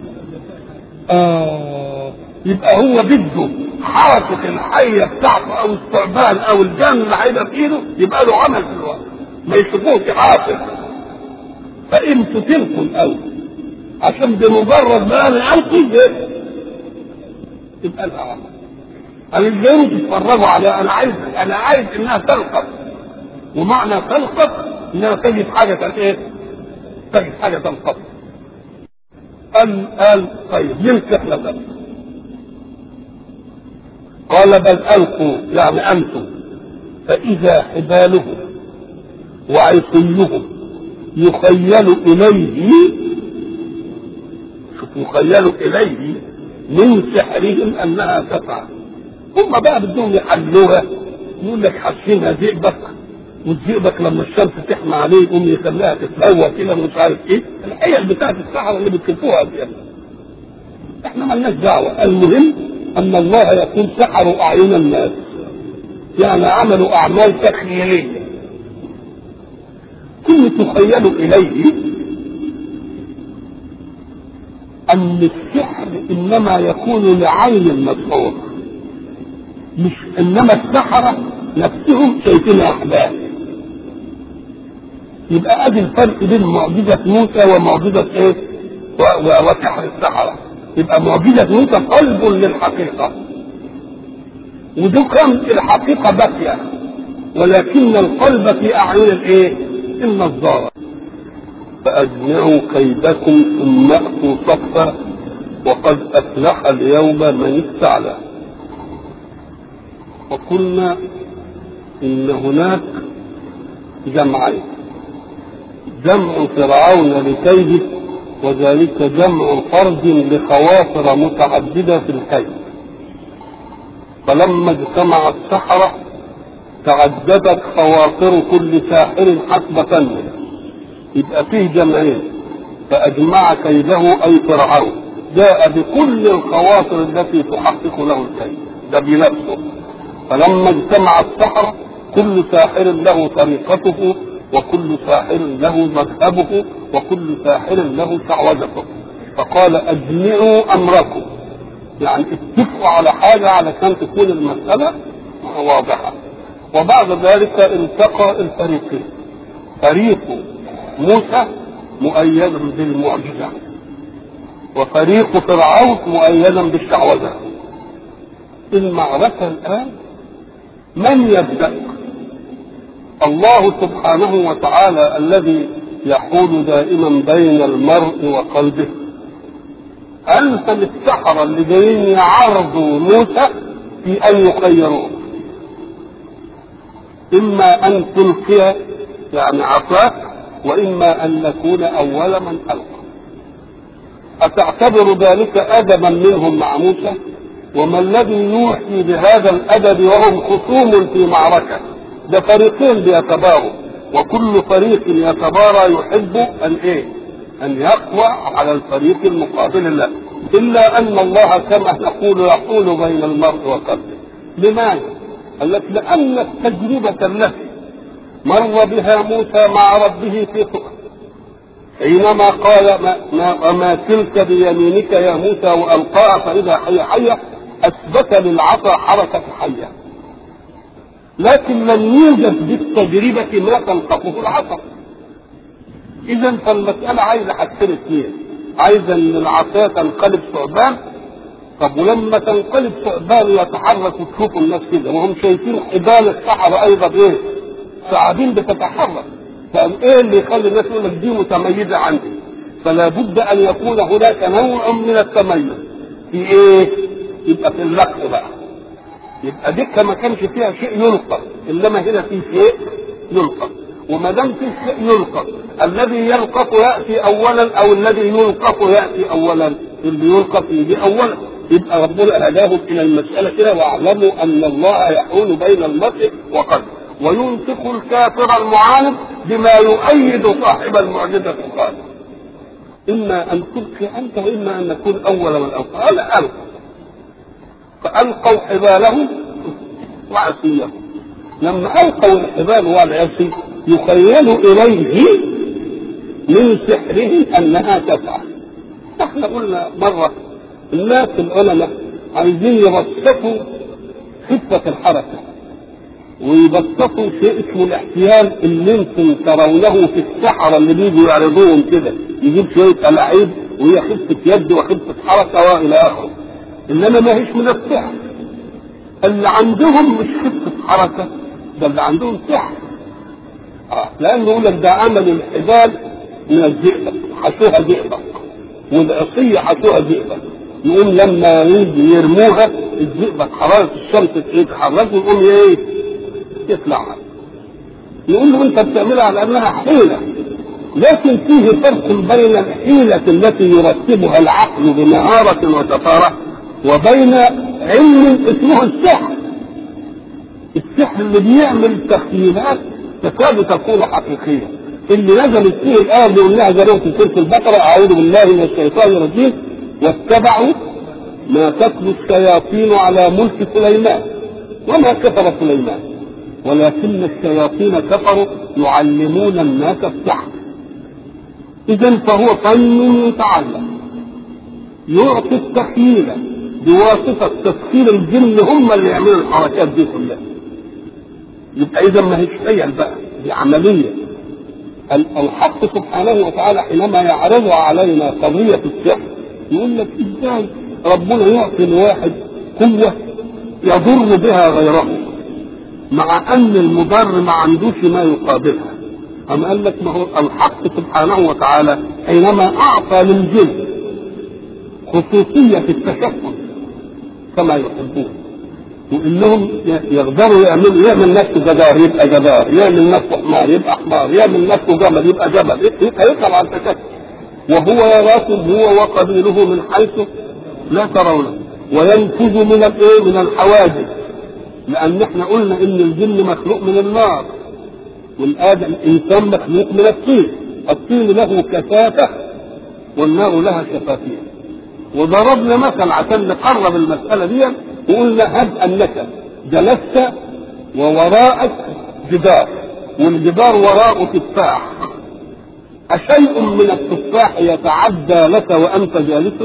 [SPEAKER 1] اه يبقى هو بده حركه الحيه بتاعته او الثعبان او الجان اللي هيبقى في ايده يبقى له عمل في الوقت ما يشوفوش حاصل فانتوا تلقوا الاول عشان بمجرد ما انا القي يبقى لها عمل انا ازاي تتفرجوا على انا عايز انا عايز انها تلقط ومعنى تلقط انها تجد حاجه ايه؟ تجد حاجه تلقط قال قال طيب يمسح لك قال بل القوا يعني انتم فاذا حبالهم وعصيهم يخيل اليه شوف يخيل اليه من سحرهم انها تسعى هم بقى بدهم يحلوها يقول لك حاسينها ذئبك والذئبك لما الشمس تحمى عليه يقوم يخليها تتلوى كده مش عارف ايه الحيل بتاعت السحره اللي بتشوفوها دي احنا مالناش دعوه المهم ان الله يقول سحروا اعين الناس يعني عملوا اعمال تخيليه كل تخيل اليه ان السحر انما يكون لعين المسحور مش انما السحره نفسهم شايفين احباب يبقى ادي الفرق بين معجزه موسى ومعجزه ايه؟ وسحر السحره يبقى معجزه موسى قلب للحقيقه ودول كان الحقيقه باقيه ولكن القلب في اعين الايه؟ النظاره فاجمعوا كيدكم ثم اتوا صفا وقد افلح اليوم من استعلى وقلنا ان هناك جمعين جمع فرعون لكيده وذلك جمع فرد لخواطر متعددة في الكيد فلما اجتمع السحرة تعددت خواطر كل ساحر حسب فنه يبقى فيه جمعين فأجمع كيده أي فرعون جاء بكل الخواطر التي تحقق له الكيد ده بنفسه فلما اجتمع السحرة كل ساحر له طريقته وكل ساحر له مذهبه وكل ساحر له شعوذته فقال اجمعوا امركم يعني اتفقوا على حاجه علشان تكون المساله واضحه وبعد ذلك التقى الفريقين فريق موسى مؤيد بالمعجزه وفريق فرعون مؤيدا بالشعوذه المعركه الان من يبدأ الله سبحانه وتعالى الذي يحول دائما بين المرء وقلبه ألزم السحرة اللي جايين يعرضوا موسى في أن يخيروه إما أن تلقي يعني عصاك وإما أن نكون أول من ألقى أتعتبر ذلك أدبا منهم مع موسى وما الذي يوحي بهذا الادب وهم خصوم في معركه ده فريقين بيتباروا وكل فريق يتبارى يحب ان ايه ان يقوى على الفريق المقابل له الا ان الله كما نقول يحول بين المرء وقلبه لماذا قال لك لان التجربه التي مر بها موسى مع ربه في طرق حينما قال ما, ما, ما تلك بيمينك يا موسى والقاها فاذا حي حيه اثبت للعصا حركه حيه لكن لم يوجد بالتجربه ما تلقفه العصا اذا فالمساله عايزه حاجتين اثنين عايزه ان العصا تنقلب ثعبان طب ولما تنقلب ثعبان ويتحرك وتشوفوا الناس كده وهم شايفين حبال السحره ايضا ايه؟ ثعابين بتتحرك فقال ايه اللي يخلي الناس يقول لك دي متميزه عندي فلا بد ان يكون هناك نوع من التميز في ايه؟ يبقى في اللقط بقى يبقى دكه ما كانش فيها شيء يلقط انما هنا في شيء يلقط وما دام في شيء يلقط الذي يلقط ياتي اولا او الذي يلقط ياتي اولا اللي يلقط يجي اولا يبقى ربنا هداهم الى المساله كده واعلموا ان الله يحول بين المرء وقلبه وينطق الكافر المعاند بما يؤيد صاحب المعجزه قال اما ان تلقي انت واما ان نكون اول من القى قال القى فالقوا حبالهم وعصيهم لما القوا الحبال والعصي يخيل اليه من سحرهم انها تسعى احنا قلنا مره الناس العلماء عايزين يبسطوا خفه الحركه ويبسطوا شيء اسمه الاحتيال اللي انتم ترونه في السحره اللي بيجوا يعرضوهم كده يجيب شويه الاعيب وهي خفه يد وخفه حركه والى اخره انما ما هيش من السحر اللي عندهم مش خفه حركه ده اللي عندهم سحر آه. لانه يقول لك ده عمل الحبال من الزئبق حشوها زئبق والعصيه حشوها زئبق يقوم لما يجي يرموها الزئبق حراره الشمس تحركه يقوم ايه يطلع يقول له انت بتعملها على انها حيله لكن فيه فرق بين الحيله التي يرتبها العقل بمهاره وشطاره وبين علم اسمه السحر السحر اللي بيعمل تخيلات تكاد تكون حقيقيه اللي نزلت فيه الايه اللي قلناها زمان في سوره البقره اعوذ بالله من الشيطان الرجيم واتبعوا ما تتلو الشياطين على ملك سليمان وما كفر سليمان ولكن الشياطين كفروا يعلمون الناس السحر اذا فهو فن يتعلم يعطي التخيل بواسطة تسخير الجن هم اللي يعملوا الحركات دي كلها يبقى اذا ما هيش خيال بقى دي عملية الحق سبحانه وتعالى حينما يعرض علينا قضية السحر يقول لك ازاي ربنا يعطي الواحد قوة يضر بها غيره مع ان المضر ما عندوش ما يقابلها أم قال لك ما هو الحق سبحانه وتعالى حينما أعطى للجن خصوصية في التشكل كما يحبون وانهم يقدروا يعملوا يعمل نفسه جدار يبقى جدار يعمل نفسه حمار يبقى حمار يعمل نفسه جمل يبقى جبل يبقى يطلع على التشكل وهو يراكم هو وقبيله من حيث لا ترونه وينفذ من الايه من الحواجز لان احنا قلنا ان الجن مخلوق من النار والادم الانسان مخلوق من الطين الطين له كثافه والنار لها شفافيه وضربنا مثل عشان نقرب المساله دي وقلنا هب انك جلست ووراءك جدار والجدار وراءه تفاح أشيء من التفاح يتعدى لك وأنت جالس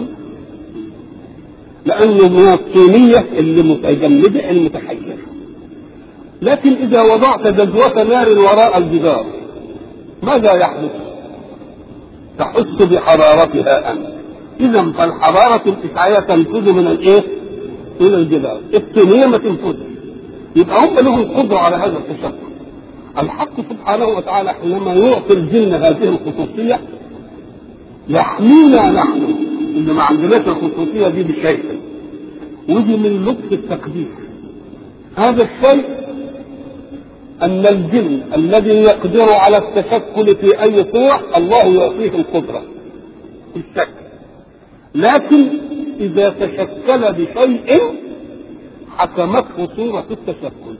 [SPEAKER 1] لأنه من الطينية اللي متجمدة المتحيرة لكن إذا وضعت جذوة نار وراء الجدار ماذا يحدث؟ تحس بحرارتها أنت إذا فالحرارة الإشعاعية تنفذ من الإيه؟ من الجدار الطينية ما تنفذش يبقى هم لهم قدرة على هذا التشكل الحق سبحانه وتعالى حينما يعطي الجن هذه الخصوصية يحمينا نحن اللي ما عندناش الخصوصية دي بشيء ودي من لطف التقدير هذا الشيء أن الجن الذي يقدر على التشكل في أي صورة الله يعطيه القدرة في الشكل لكن إذا تشكل بشيء حكمته صورة التشكل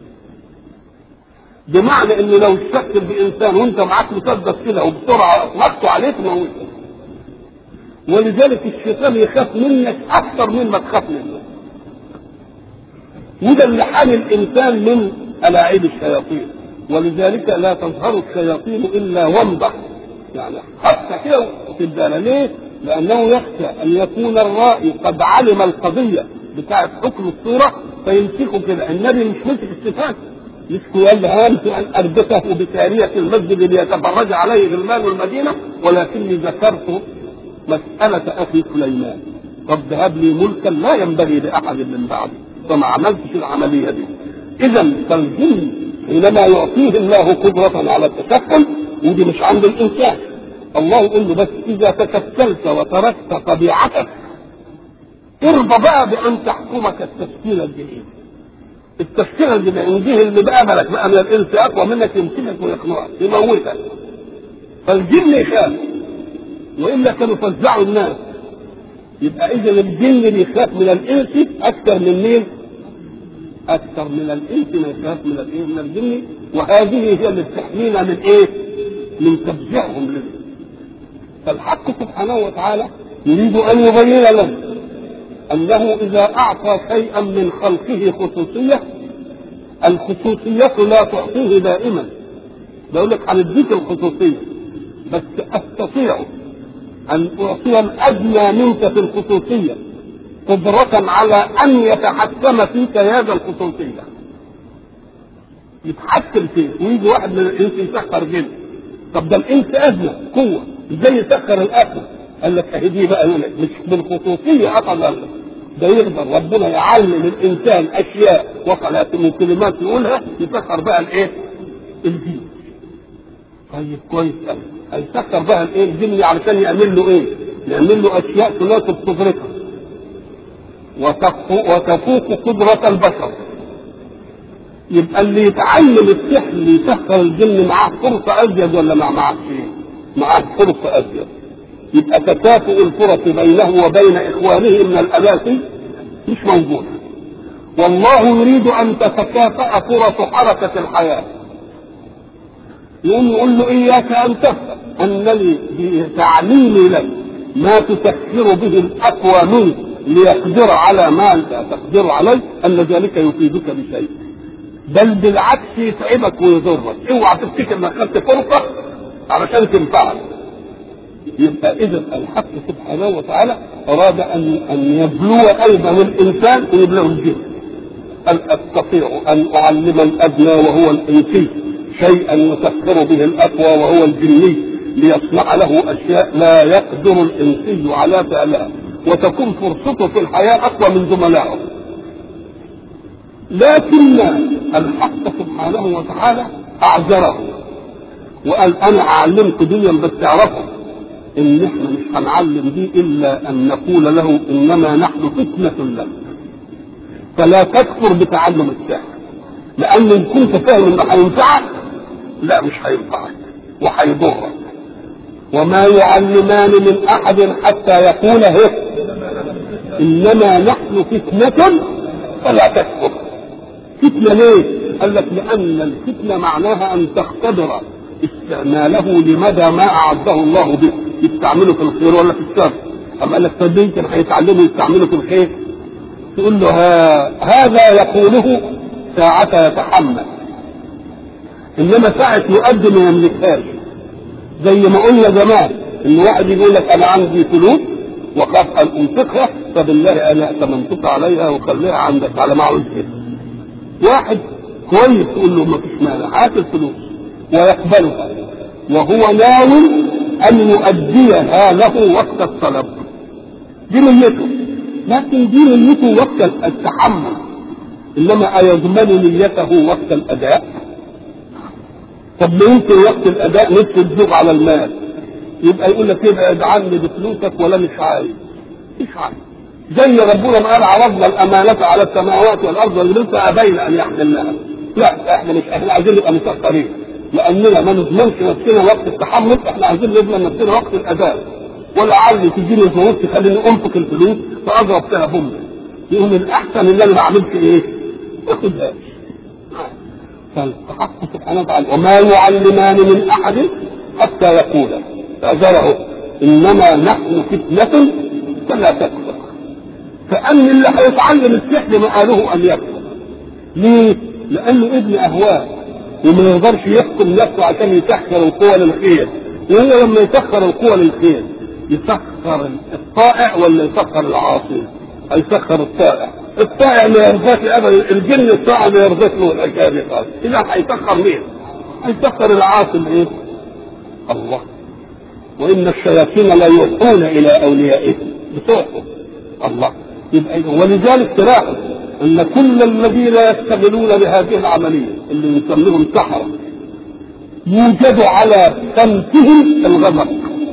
[SPEAKER 1] بمعنى انه لو اشتكل بانسان وانت معاك مسدس كده وبسرعه اطلقته عليه تموته ولذلك الشيطان يخاف منك اكثر مما تخاف منه وده اللي حال الانسان من الاعيب الشياطين ولذلك لا تظهر الشياطين الا ومضه يعني حتى كده تبقى ليه؟ لانه يخشى ان يكون الرائي قد علم القضيه بتاعه حكم الصوره فيمسكه كده النبي مش مسك الصفات مسكوا قال هامت ان اربطه بساريه المسجد ليتفرج عليه غلمان المدينه ولكني ذكرت مساله اخي سليمان رب هب لي ملكا لا ينبغي لاحد من بعدي فما عملتش العمليه دي اذا فالجن حينما يعطيه الله قدره على التشكل ودي مش عند الانسان الله يقول له بس اذا تشكلت وتركت طبيعتك ارضى بقى بان تحكمك التشكيل الجديد التفكير اللي بعنده اللي بقابلك بقى من الانس اقوى منك يمسكك ويقنعك يموتك فالجن يخاف والا كانوا فزعوا الناس يبقى اذا الجن بيخاف من الانس اكثر من مين؟ اكثر من الانس ما يخاف من الايه؟ من الجن وهذه هي اللي بتحمينا من ايه؟ من تفزيعهم لنا فالحق سبحانه وتعالى يريد ان يبين لنا أنه إذا أعطى شيئا من خلقه خصوصية الخصوصية لا تعطيه دائما بقول لك هنديك الخصوصية بس استطيع ان اعطي الادنى منك في الخصوصيه قدرة على ان يتحكم فيك هذا الخصوصية يتحكم فيه ويجي واحد من الانس يسخر جن طب ده الانس ادنى قوة ازاي يسخر الاكل قال لك اهي دي بقى يقول لك مش بالخصوصية اقل لك ده يقدر ربنا يعلم الانسان اشياء وقعت من كلمات يقولها يسخر بقى الايه؟ الجن طيب كويس قوي هيسخر بقى الايه الجن علشان يعمل له ايه؟ يعمل له اشياء تناسب قدرته وتفوق قدرة البشر يبقى اللي يتعلم السحر اللي يسخر الجن معاه فرصة أزيد ولا ما معاه شيء؟ معاه فرصة أزيد يبقى تكافؤ الفرص بينه وبين إخوانه من الأباسي مش موجودة والله يريد أن تتكافأ فرص حركة الحياة يقوم يقول له إياك أن تفهم أنني بتعليمي لك ما تسخر به الأقوى منك ليقدر على ما لا تقدر عليه أن ذلك يفيدك بشيء بل بالعكس يتعبك ويضرك اوعى تفتكر انك خدت فرصة علشان تنفعك يبقى اذا الحق سبحانه وتعالى اراد ان ان يبلو ايضا الانسان ويبلغ الجن هل استطيع ان اعلم الادنى وهو الانسي شيئا يسخر به الاقوى وهو الجني ليصنع له اشياء لا يقدر الانسي على فعلها وتكون فرصته في الحياه اقوى من زملائه لكن الحق سبحانه وتعالى اعذره وقال انا اعلمك دي بس تعرفوا ان احنا مش هنعلم دي الا ان نقول له انما نحن فتنه لك فلا تكفر بتعلم السحر لان ان كنت فاهم انه هينفعك لا مش هينفعك وهيضرك وما يعلمان من احد حتى يقول هيك انما نحن فتنه فلا تكفر فتنه ليه قال لك لان الفتنه معناها ان تختبر استعماله لمدى ما اعده الله به يستعمله في الخير ولا في الشر أم قال لك طب يمكن هيتعلموا يستعملوا في الخير تقول له ها هذا يقوله ساعة يتحمل انما ساعة يؤدي ما يملكهاش زي ما قلنا زمان ان واحد يقول لك انا عندي فلوس وخاف ان انفقها فبالله انا اتمنتك عليها وخليها عندك على ما عاوز واحد كويس تقول له ما فيش مانع هات الفلوس ويقبلها وهو ناوي ان يؤديها له وقت الطلب دي نيته لكن دي نيته وقت التحمل انما ايضمن نيته وقت الاداء طب ما يمكن وقت الاداء نفس الذوق على المال يبقى يقول لك ابعد عني بفلوسك ولا مش عايز مش عايز زي ربنا ما قال عرضنا الامانه على السماوات والارض والجبال فابين ان يحملنها لا احنا مش احنا عايزين نبقى مسخرين لاننا ما نضمنش نفسنا وقت التحمل احنا عايزين نضمن نفسنا وقت الاداء ولعل تجيني ظروف تخليني انفق الفلوس فاضرب فيها بومه يقوم الاحسن ان انا ما اعملش ايه؟ ما اخدهاش فالحق سبحانه وتعالى وما يعلمان من احد حتى يقولا فأجره انما نحن فتنة فلا تكفر فأن اللي هيتعلم السحر ما قالوه ان يكفر ليه؟ لأنه ابن أهواء وما يقدرش يحكم نفسه عشان يسخر القوى للخير وهو لما يسخر القوى للخير يسخر الطائع ولا يسخر العاصي؟ هيسخر الطائع الطائع ما يرضاش ابدا الجن الطائع ما يرضاش له الحكايه دي خالص اذا هيسخر مين؟ هيسخر العاصي ايه؟ الله وان الشياطين لا يوحون الى اوليائهم بصوتهم الله يبقى ولذلك تلاحظ ان كل الذين يشتغلون بهذه العمليه اللي نسميهم سحره يوجد على سمتهم الغضب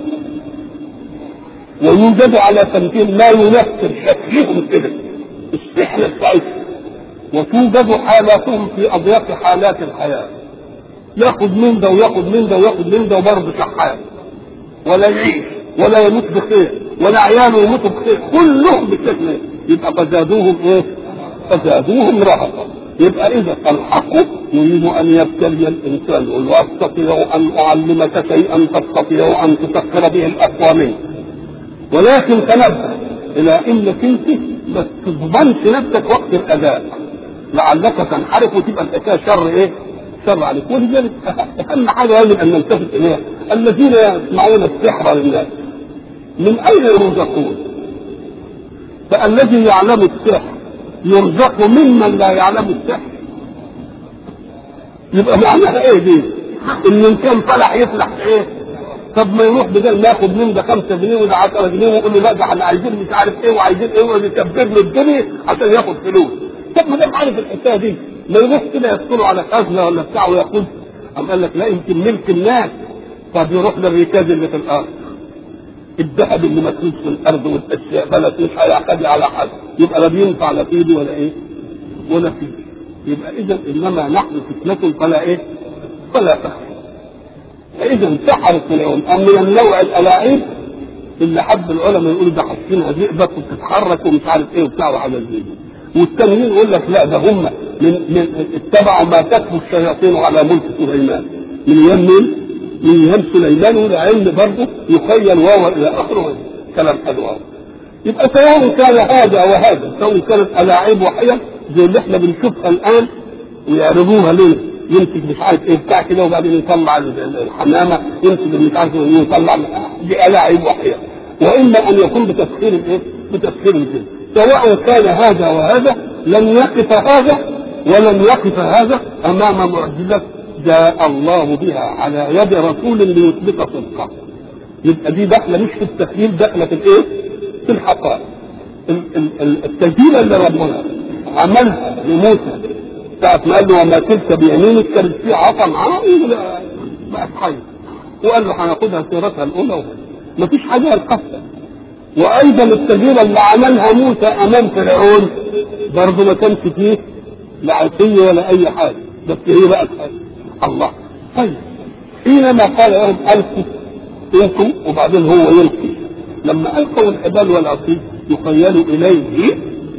[SPEAKER 1] ويوجد على سمتهم ما يمثل شكلهم كده السحر بتاعتهم وتوجد حالاتهم في اضيق حالات الحياه ياخد من ده وياخد من ده وياخد من ده وبرضه شحات ولا يعيش ولا يموت بخير ولا عياله يموتوا بخير كلهم بالشكل يبقى فزادوهم ايه؟ فزادوهم رهقا يبقى اذا الحق يريد ان يبتلي الانسان يقول واستطيع ان اعلمك شيئا تستطيع ان تسخر به الاقوى منك ولكن تنبه الى انك انت ما تضمنش نفسك وقت الاداء لعلك تنحرف وتبقى الحكايه شر ايه؟ شر عليك ولذلك اهم حاجه يجب ان نلتفت اليها الذين يسمعون السحر للناس من اين يرزقون فالذي يعلم السحر يرزق ممن لا يعلم السحر يبقى معناها ايه دي ان ان كان فلح يفلح ايه طب ما يروح بدل ما ياخد من ده 5 جنيه وده 10 جنيه ويقول له لا ده احنا عايزين مش عارف ايه وعايزين ايه ويكبر له الدنيا عشان ياخد فلوس طب ما دام عارف الحكايه دي ما يروح كده يدخلوا على خزنه ولا بتاع وياخد قام قال لك لا يمكن ملك الناس طب يروح للركاز اللي في الارض الذهب اللي مكنوس في الارض والاشياء بلا مش هيعتدي على حد يبقى لا بينفع لا في ايدي ولا ايه ولا في يبقى اذا انما نحن فتنه فلا ايه فلا تخف فاذا سحر فرعون ام من النوع الالاعيب اللي حب العلماء يقولوا ده حاسينها ذئبك وبتتحرك ومش عارف ايه وبتاع وحاجات زي دي والتانيين يقول لك لا ده هم من من اتبعوا ما تتلو الشياطين على ملك سليمان من يمين من ايام سليمان والعلم برضه يخيل واو الى اخره كلام حلو يبقى سواء كان هذا وهذا سواء كانت الاعيب وحيل زي اللي احنا بنشوفها الان ويعرضوها لنا يمسك مش عارف ايه بتاع كده وبعدين يطلع الحمامه يمسك مش عارف يطلع دي الاعيب وحيل واما ان يكون بتسخير الايه؟ بتسخير الجن سواء كان هذا وهذا لم يقف هذا ولم يقف هذا امام معجزه جاء الله بها على يد رسول ليثبت صدقه يبقى دي داخله مش في التخيل داخله في الايه؟ في الحقائق التسجيل اللي ربنا عملها لموسى ساعة ما قال له وما تلك بيمينك كانت في عصا معاه بقت حية وقال له هناخدها سيرتها الأولى ما فيش حاجة القصة وأيضا التغيير اللي عملها موسى أمام فرعون برضه ما كانش فيه لا عصية ولا أي حاجة بس هي بقت حية الله طيب حينما قال لهم ألقوا ألقوا وبعدين هو يلقي لما ألقوا الحبال والعصي يخيل إليه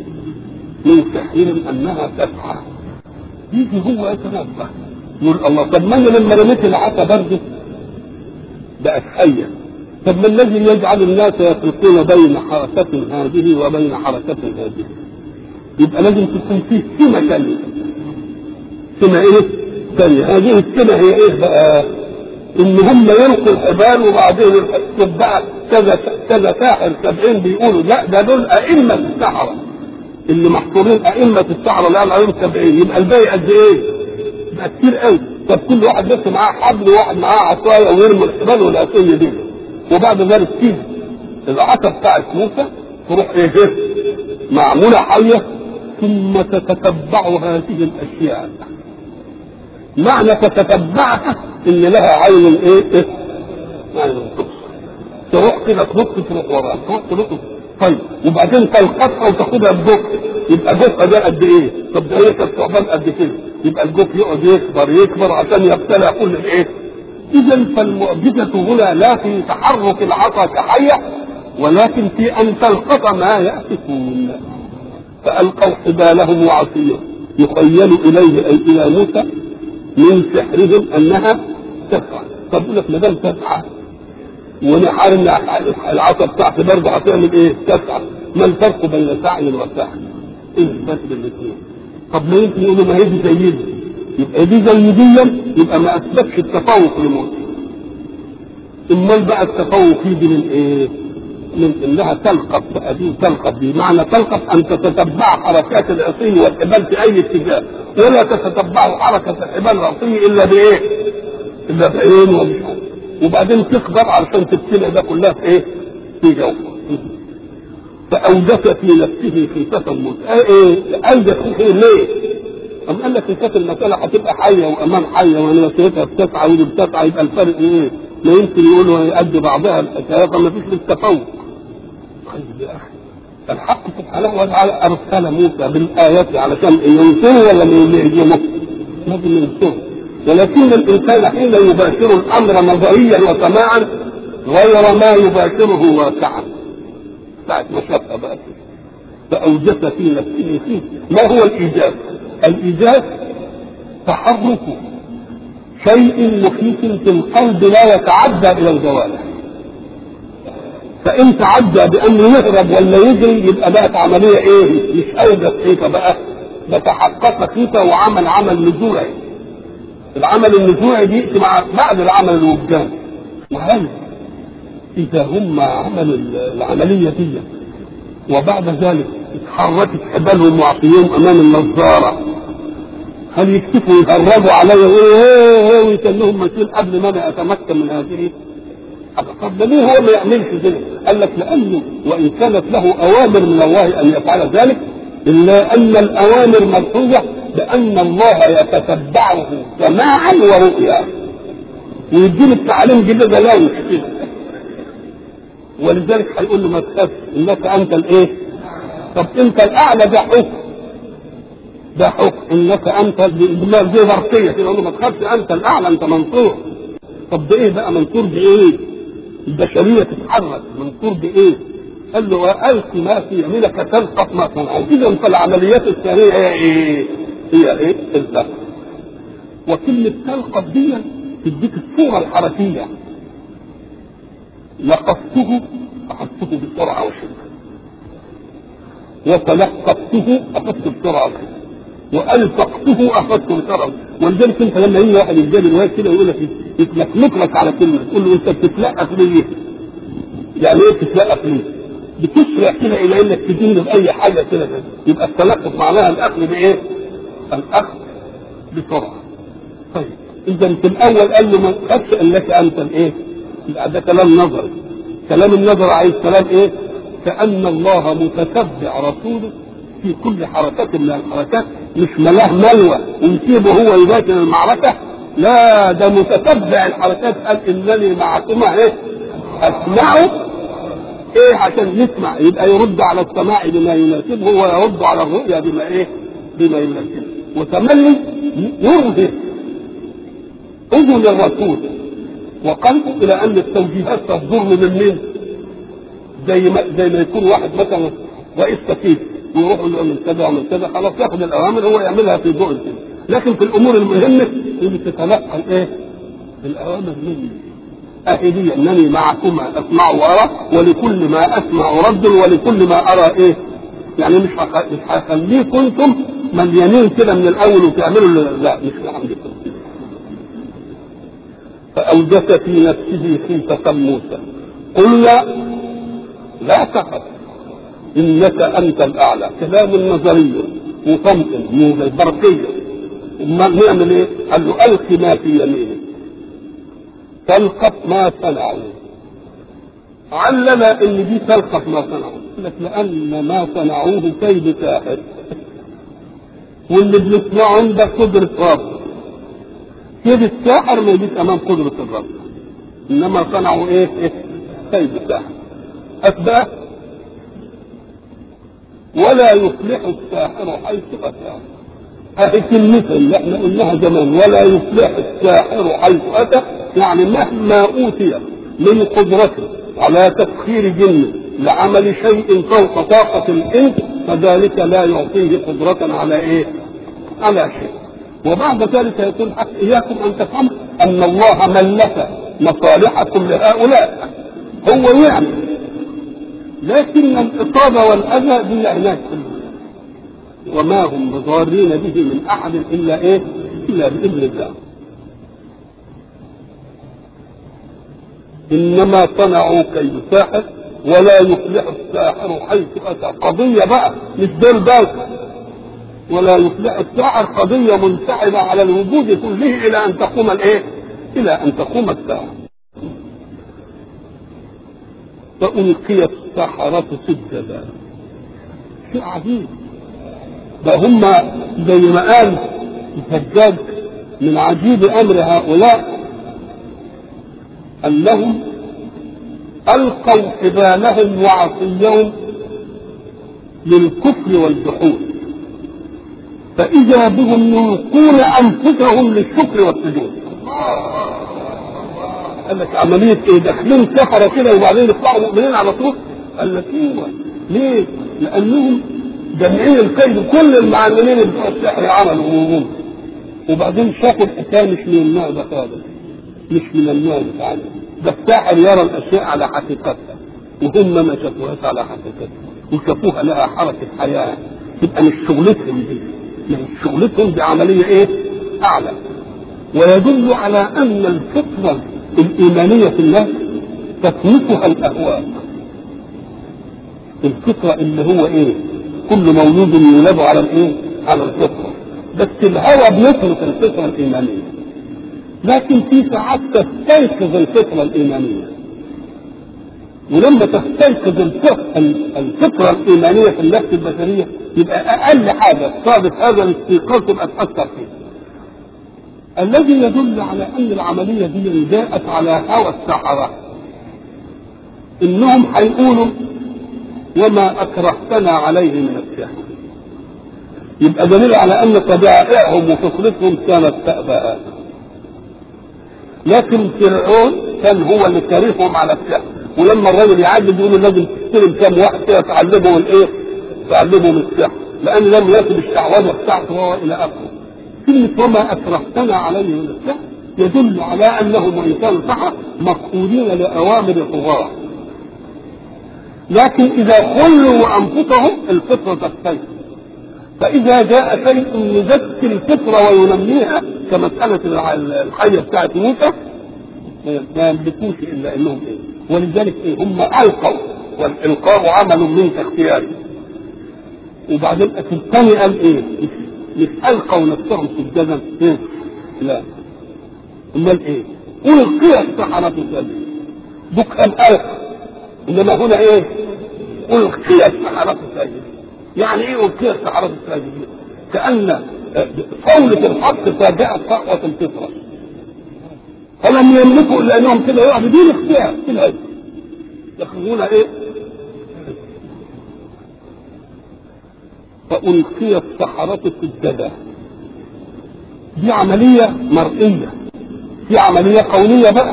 [SPEAKER 1] من سحرهم أنها تسعى يجي هو يتنبه يقول الله طب ما انا لما رميت العصا برضه بقت حيه طب ما الذي يجعل الناس يفرقون بين حركة هذه وبين حركة هذه يبقى لازم تكون فيه سمة ثانية سمة ايه؟ ثانية هذه السمة هي ايه بقى؟ ان هم يلقوا الحبال وبعدين بقى كذا كذا ساحر سبعين بيقولوا لا ده دول ائمة السحرة اللي محصورين ائمه السحره اللي عليهم 70 يبقى الباقي قد ايه؟ يبقى كتير قوي طب كل واحد بس معاه حبل وواحد معاه عصايه ويرموا الحبال والعصيه دي وبعد ذلك تيجي العصا بتاعت موسى تروح ايه معموله حيه ثم تتتبع هذه الاشياء معنى تتتبعها ان لها عين ايه؟ إيه؟ عين تروح كده تنط تروح وراها تروح تنط طيب وبعدين تلقطها وتاخدها بجوف يبقى جوفها ده قد ايه؟ طب ده هي كانت ثعبان قد كده يبقى الجوف يقعد يكبر يكبر عشان يبتلع كل الايه؟ اذا فالمعجزه هنا لا في تحرك العصا كحيه ولكن في ان تلقط ما يأفكون فالقوا حبالهم وعصيهم يخيل اليه اي الى موسى من سحرهم انها تسعى طب يقول لك ما دام تسعى وانا حارم العصا بتاعتي برضه هتعمل ايه؟ تسعى ما الفرق بين سعي وسعي؟ ايه الفرق بين الاثنين؟ طب ما يمكن يقولوا ما هي دي زي دي يبقى دي زي دي يبقى ما اثبتش التفوق لموسى امال بقى التفوق يجي من ايه؟ من انها تلقط بقى دي تلقط دي معنى تلقط ان تتتبع حركات العصي والحبال في اي اتجاه ولا تتتبع حركه الحبال العصي الا بايه؟ الا بعين ومش عارف وبعدين تقدر علشان تبتلع ده كلها في ايه؟ في جوفه. فأوجس في نفسه خيفة موسى. ايه؟ أوجس في ليه؟ أم قال لك خيفة المسألة هتبقى حية وأمام حية وأنا شايفها بتسعى ودي بتسعى يبقى الفرق إيه؟ ما يمكن يقولوا يؤدي بعضها الحكاية فما فيش للتفوق. طيب يا أخي الحق سبحانه وتعالى أرسل موسى بالآيات علشان ينصره ولا ما يهزمه؟ لازم ينصره. ولكن الانسان حين يباشر الامر نظريا وسماعا غير ما يباشره واقعا بعد ما شافها بقى فاوجس في نفسه فيه ما هو الايجاز؟ الايجاز تحرك شيء مخيف في القلب لا يتعدى الى الجوارح فان تعدى بانه يهرب ولا يجري يبقى بقت عمليه ايه؟ مش اوجس خيفه بقى ده تحقق خيفه وعمل عمل نزوعي العمل النزوعي بيأتي مع بعد العمل الوجداني وهل إذا هم عملوا العملية دي وبعد ذلك اتحركت حبالهم وعصيهم أمام النظارة هل يكتفوا يهربوا علي ويتنهم مسؤول قبل ما انا اتمكن من هذه طب ليه هو ما يعملش كده؟ قال لك لانه وان كانت له اوامر من الله ان يفعل ذلك الا ان الاوامر ملحوظه بان الله يتتبعه سماعا ورؤيا ويديله التعليم كده لا مش كده ولذلك هيقول له ما تخافش انك انت الايه؟ طب انت الاعلى ده حكم ده حكم انك انت بالله زي برقيه كده يقول له ما تخافش انت الاعلى انت منصور طب ده ايه بقى منصور بايه؟ البشريه تتحرك منصور بايه؟ قال له والق ما في يمينك تلقف ما صنعوا اذا فالعمليات الثانيه هي ايه؟ هي ايه؟ الزقف وكلمه تلقف دي تديك الصوره الحركيه لقفته اخذته بسرعه وشده وتلقفته اخذته بسرعه وشده والفقته اخذته بسرعه ولذلك انت لما يجي واحد يجيب الواد كده ويقول لك يتلكلك لك على كلمه تقول له انت بتتلقف ليه؟ يعني ايه بتتلقف ليه؟ بتسرع كده الى انك تدين باي حاجه كده يبقى التلقف معناها الاخذ بايه؟ الاخذ بسرعه. طيب اذا في الاول قال له ما تخافش انك انت الايه؟ ده كلام نظري. كلام النظر عايز كلام ايه؟ كان الله متتبع رسوله في كل حركة من الحركات مش ملاه ملوى ونسيبه هو يباشر المعركة لا ده متتبع الحركات قال انني معكما ايه اسمعه ايه عشان يسمع يبقى يرد على السماع بما يناسبه ويرد على الرؤيا بما ايه بما يناسبه وتملي يرهب اذن الرسول وقلبه الى ان التوجيهات تصدر من مين زي ما زي ما يكون واحد مثلا رئيس كتيب ويروح يقول له من كذا ومن كذا خلاص ياخذ الاوامر هو يعملها في ضوء كده لكن في الامور المهمه اللي تتلقى ايه؟ الاوامر مني اهي دي انني معكما اسمع وارى ولكل ما اسمع رد ولكل ما ارى ايه؟ يعني مش مش هخليكم انتم مليانين كده من الاول وتعملوا لا مش عندكم فاوجس في نفسه خيفه موسى قلنا لا تخف انك انت الاعلى كلام نظري مطمئن موجز برقي نعمل ايه؟ قال له الق ما في يمينك تلقف ما صنعوا علم ان دي تلقف ما صنعوا لك لان ما صنعوه كيد ساحر واللي بنسمعه ده قدرة رب كيد الساحر ما يجيش امام قدرة الرب انما صنعوا ايه؟ إيه؟ كيد ساحر اتباه ولا يفلح الساحر حيث اتى هذه كلمتها اللي احنا قلناها زمان ولا يفلح الساحر حيث اتى يعني مهما اوتي من قدرته على تسخير جن لعمل شيء فوق طاقة الإنس فذلك لا يعطيه قدرة على إيه؟ على شيء. وبعد ذلك يقول إياكم أن تفهموا أن الله ملك مصالحكم لهؤلاء. هو يعمل لكن الإصابة والأذى دي عناد وما هم بضارين به من أحد إلا إيه؟ إلا بإذن الله. إنما صنعوا كيد ساحر ولا يفلح الساحر حيث أتى قضية بقى مش دول بس ولا يفلح الساحر قضية منسحبة على الوجود كله إلى أن تقوم الإيه؟ إلى أن تقوم الساعة فألقي السحرة سجدا شيء عجيب ده هم زي ما قال الحجاج من عجيب أمر هؤلاء أنهم ألقوا حبالهم وعصيهم للكفر والجحود فإذا بهم يلقون أنفسهم للشكر والسجود قال لك عملية إيه داخلين كفرة كده وبعدين يطلعوا مؤمنين على طول قال لك إيوه ليه؟ لأنهم جامعين الكيد كل المعلمين بتوع السحر عملوا همومهم وبعدين شافوا الحكاية مش من النوع ده خالص مش من النوع بتاعنا ده الساحر يرى الاشياء على حقيقتها وهم ما شافوهاش على حقيقتها وشافوها لها حركه حياه تبقى مش شغلتهم دي مش شغلتهم دي عمليه ايه؟ اعلى ويدل على ان الفطره الإيمانية في الناس تكنفها الأهواء الفطرة اللي هو إيه كل مولود يولد على الإيه على الفطرة بس الهوى بيترك الفطرة الإيمانية لكن في ساعات تستيقظ الفطرة الإيمانية ولما تستيقظ الفطرة الإيمانية في النفس البشرية يبقى أقل حاجة صادف هذا الاستيقاظ تبقى تأثر فيه الذي يدل على أن العملية دي جاءت على هوى السحرة إنهم هيقولوا وما أكرهتنا عليه من السحر يبقى دليل على أن طبائعهم وفطرتهم كانت تأبى هذا لكن فرعون كان هو اللي كارههم على السحر ولما الراجل يعدل يقول لازم تستلم كام واحد كده تعلمهم الايه؟ تعلمهم السحر لان لم يكن الشعوذه بتاعته وهو الى اخره. كلمه وما اكرهتنا عليه من السحر يدل على انهم وان كانوا سحر مقهورين لاوامر طغاه. لكن اذا خلوا انفسهم الفطره تختلف. فاذا جاء شيء يزكي الفطره وينميها كمساله الحيه بتاعت موسى ما يملكوش الا انهم ايه؟ ولذلك ايه هم القوا والالقاء عمل منك اختياري وبعدين الثاني قال ايه مش, مش القوا نفسهم سجدا إيه؟ لا امال ايه القي السحرة سجدا دوك قال القى انما هنا ايه القي السحرة سجدا يعني ايه القي السحرة سجدا كان قولة الحق فاجأت صحوة الفطرة فلم يملكوا الا انهم كده يقعدوا بدون اختيار كده يخرجون ايه فألقي السحرة سجدا دي عملية مرئية دي عملية قولية بقى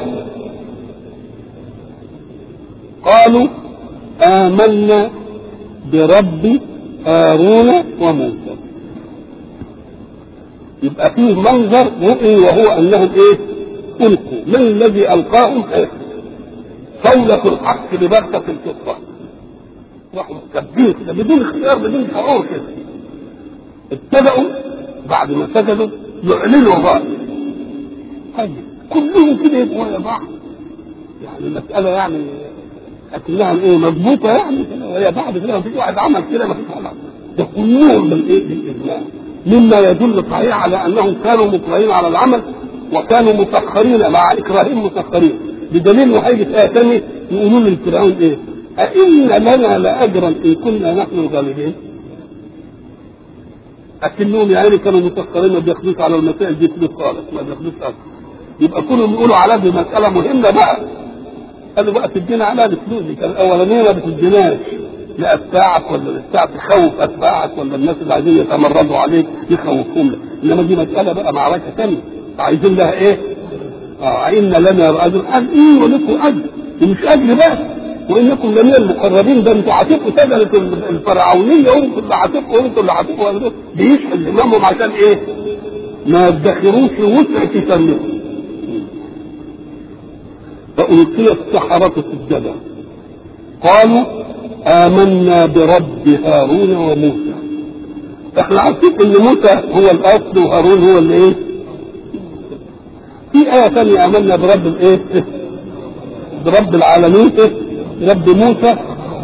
[SPEAKER 1] قالوا آمنا برب هارون وموسى يبقى فيه منظر رؤي وهو انهم ايه القوا من الذي القاهم ايه قولة الحق ببركة الفطرة راحوا مكبين كده بدون اختيار بدون شعور كده ابتدأوا بعد ما سجدوا يعلنوا بعض طيب كلهم كده يبقوا يا بعض يعني المسألة يعني أكنها ايه مضبوطة يعني وهي بعد كده مفيش واحد عمل كده مفيش واحد ده كلهم بالايه بالإجماع مما يدل صحيح على أنهم كانوا مطلعين على العمل وكانوا مسخرين مع إكراههم مسخرين بدليل انه هيجي في ايه ثانيه يقولوا للفرعون ايه؟ أئن لنا لأجرا إن كنا نحن الغالبين؟ أكنهم يعني كانوا مسخرين ما بياخدوش على المسائل دي فلوس خالص ما بياخدوش أجر يبقى كلهم يقولوا على دي مسألة مهمة بقى قالوا بقى تدينا على الفلوس دي كان الأولانية ما بتديناش لا أتباعك ولا البتاع تخوف أتباعك ولا الناس اللي عايزين يتمردوا عليك يخوفهم لك إنما دي مسألة بقى معركة ثانية عايزين لها إيه؟ اه إن لنا أجر قال إيه ولكم أجر ومش أجر بس وإنكم لمن المقربين ده أنتوا هتبقوا سجلة الفرعونية وأنتوا اللي هتبقوا وأنتوا اللي هتبقوا بيشحن إمامهم عشان إيه؟ ما يدخروش وسع تسميهم فألقي السحرة سجدا قالوا آمنا برب هارون وموسى احنا عارفين ان موسى هو الاصل وهارون هو اللي ايه في آية ثانية آمنا برب الايه برب العالمين إيه؟ رب موسى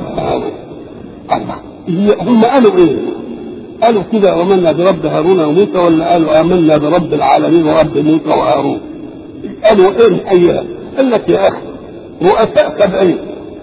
[SPEAKER 1] الله هم قالوا ايه قالوا كده آمنا برب هارون وموسى ولا قالوا آمنا برب العالمين ورب موسى وهارون قالوا ايه الحقيقة قال لك يا اخي رؤساء سبعين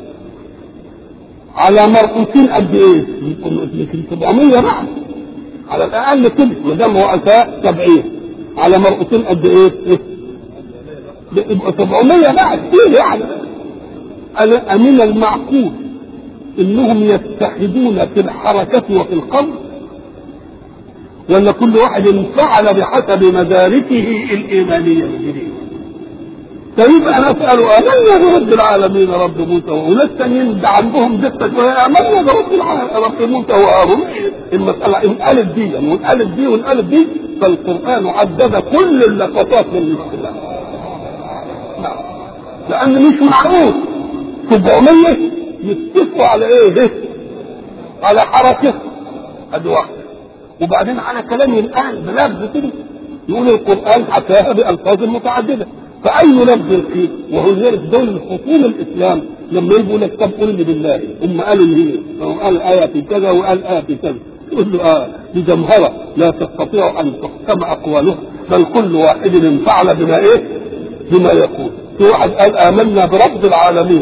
[SPEAKER 1] على مرؤوسين قد ايه؟ يمكن 700 بقى على الاقل كده ما دام رؤساء 70 على مرؤوسين قد ايه؟ يبقى 700 بقى كتير يعني انا من المعقول انهم يتحدون في الحركه وفي القول ولا كل واحد فعل بحسب مداركه الايمانيه الجديده فيبقى نسأل آمنا برب العالمين رب موسى وناس تانيين ده عندهم دقة شوية آمنا برب العالمين رب موسى وهارون المسألة إن قالت دي وإن قالت دي وإن قالت دي فالقرآن عدد كل اللقطات من الاختلاف نعم لأن مش معقول 700 يتفقوا على إيه؟ على حركة أدي واحدة وبعدين على كلام الآن بلفظ كده يقول القرآن حكاها بألفاظ متعددة فأي لفظ فيه وهو ذلك دول الخصوم الإسلام لما يقول لك طب قل لي بالله هم قالوا لي هو قال آية في كذا وقال آية في كذا تقول له آه دي جمهرة لا تستطيع أن تحكم أقوالها بل كل واحد انفعل بما إيه بما يقول في واحد قال آمنا برب العالمين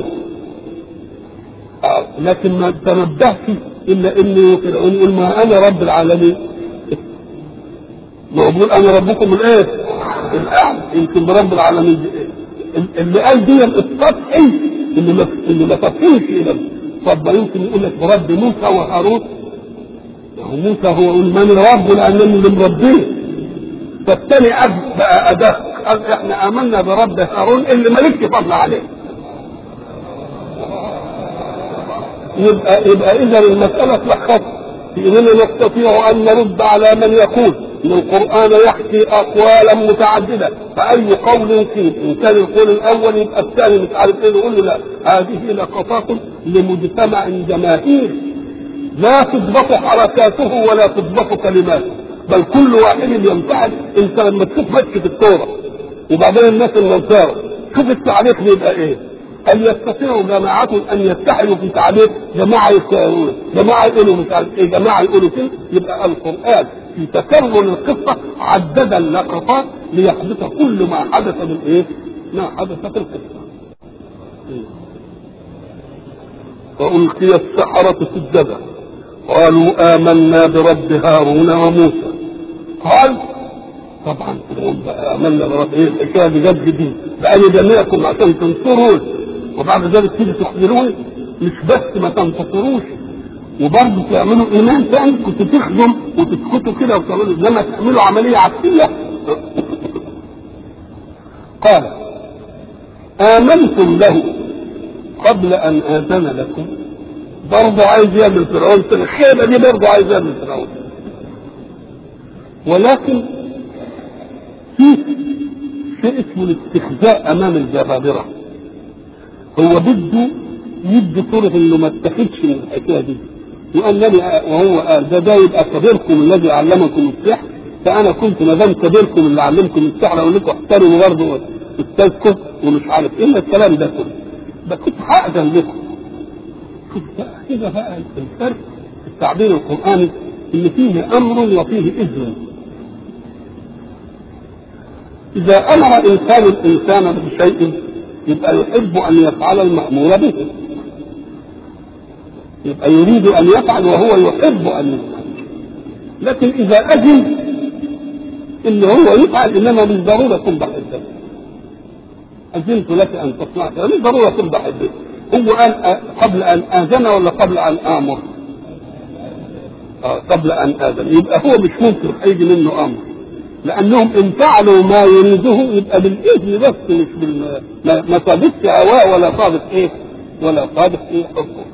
[SPEAKER 1] آه لكن ما تنبهش إلا إني فرعون يقول ما أنا رب العالمين ما هو بيقول أنا ربكم الإيه؟ الأعلى يمكن برب العالمين دي إيه؟ اللي قال دي السطحي اللي ما اللي ما تفهمش إلى طب ما يمكن يقول لك برب موسى وهارون هو موسى هو يقول من رب لأنني اللي مربيه فالتاني أب بقى أدق قال إحنا آمنا برب هارون اللي مالكش فضل عليه يبقى يبقى إذا المسألة تلخص في إننا نستطيع أن نرد على من يقول ان القران يحكي اقوالا متعدده فاي قول فيه ان كان القول الاول يبقى الثاني مش عارف ايه نقول له لا هذه لقطات لمجتمع جماهيري لا تضبط حركاته ولا تضبط كلماته بل كل واحد ينفعل انت لما تشوف مسكه التوره وبعدين الناس النصارى شوف التعليق بيبقى ايه هل يستطيع جماعات ان يتحدوا في تعليق جماعه يقولوا جماعه يقولوا مش عارف ايه جماعه يقولوا كده يبقى القران في تكرر القصه عدد اللقطات ليحدث كل ما حدث من ايه؟ ما حدث في القصه. فألقي السحرة سجدا قالوا آمنا برب هارون وموسى قال طبعا فرعون بقى آمنا برب ايه الحكاية دي جد جديد بقى أنا جميعكم عشان تنصرون وبعد ذلك تيجي تخبروني مش بس ما تنتصروش وبرضه تعملوا ايمان تاني كنت تخدم وتسكتوا كده وتعملوا لما تعملوا عمليه عكسيه قال امنتم له قبل ان اذن لكم برضه عايز يعمل فرعون في الخيبه دي برضه عايز يعمل فرعون ولكن في شيء اسمه الاستخزاء امام الجبابره هو بده يدي صورة انه ما اتخذش من الحكايه دي وانني وهو قال ده ده يبقى كبيركم الذي علمكم السحر فانا كنت ما دام كبيركم اللي علمكم السحر اقول لكم احترموا برضه استاذكم ومش عارف ايه الكلام ده كله ده كنت هاذن لكم شوف بقى كده بقى الفرق في التعبير القراني ان فيه امر وفيه اذن اذا امر انسان الانسان بشيء يبقى يحب ان يفعل المامور به يبقى يريد ان يفعل وهو يحب ان يفعل لكن اذا اذن ان هو يفعل انما مش ضروره تكون بحبه اذنت لك ان تصنع كذا مش ضروره تكون بحبه هو قال قبل ان اذن ولا قبل ان امر آه قبل ان اذن يبقى هو مش ممكن هيجي منه امر لانهم ان فعلوا ما يريده يبقى بالاذن بس مش بال ما صادفش هواه ولا صادف ايه ولا صادف ايه حكم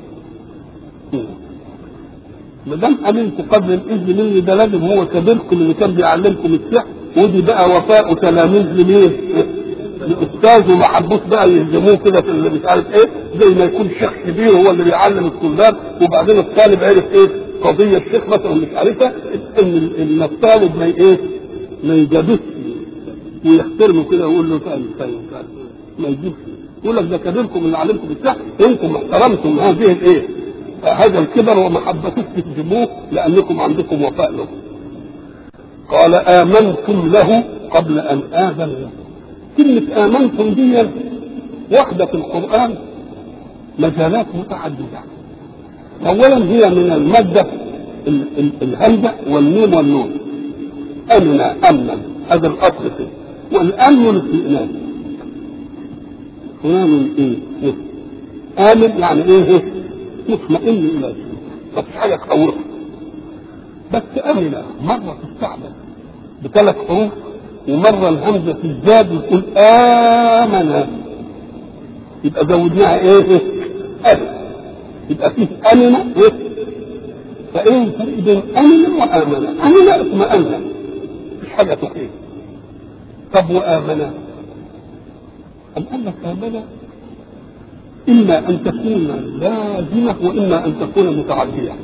[SPEAKER 1] ما دام امنتوا قبل الاذن مني ده لازم هو كبيركم اللي كان بيعلمكم السحر ودي بقى وفاء تلاميذ لمين؟ الاستاذ وما حبوش بقى يهزموه كده في اللي مش عارف ايه زي ما يكون شيخ كبير هو اللي بيعلم الطلاب وبعدين الطالب عرف ايه قضيه الشيخ مثلا مش عارفها ان ان الطالب ما ايه ما يجابسش ويحترمه كده ويقول له فاهم فاهم فاهم ما يجيبش يقول لك ده كبيركم اللي علمكم السحر انتم احترمتم هذه الايه هذا الكبر وما حبتوش تهزموه لانكم عندكم وفاء له قال امنتم له قبل ان اذن لكم كلمه امنتم دي واحده في القران مجالات متعدده اولا هي من الماده الهمزه والميم والنون امن امنا هذا الاصل فيه والامن الاطمئنان فلان ايه امن يعني ايه مطمئن الى شيء ما فيش حاجه تخوفه بس امن مره تستعمل بثلاث حروف ومره الهمزه تزداد وتقول امن يبقى زودناها ايه امن يبقى فيه امن ايه فايه الفرق بين امن وامن امن اطمئن مفيش حاجه تخيف طب وامن أم قال لك آمنة إما أن تكون لازمة وإما أن تكون متعدية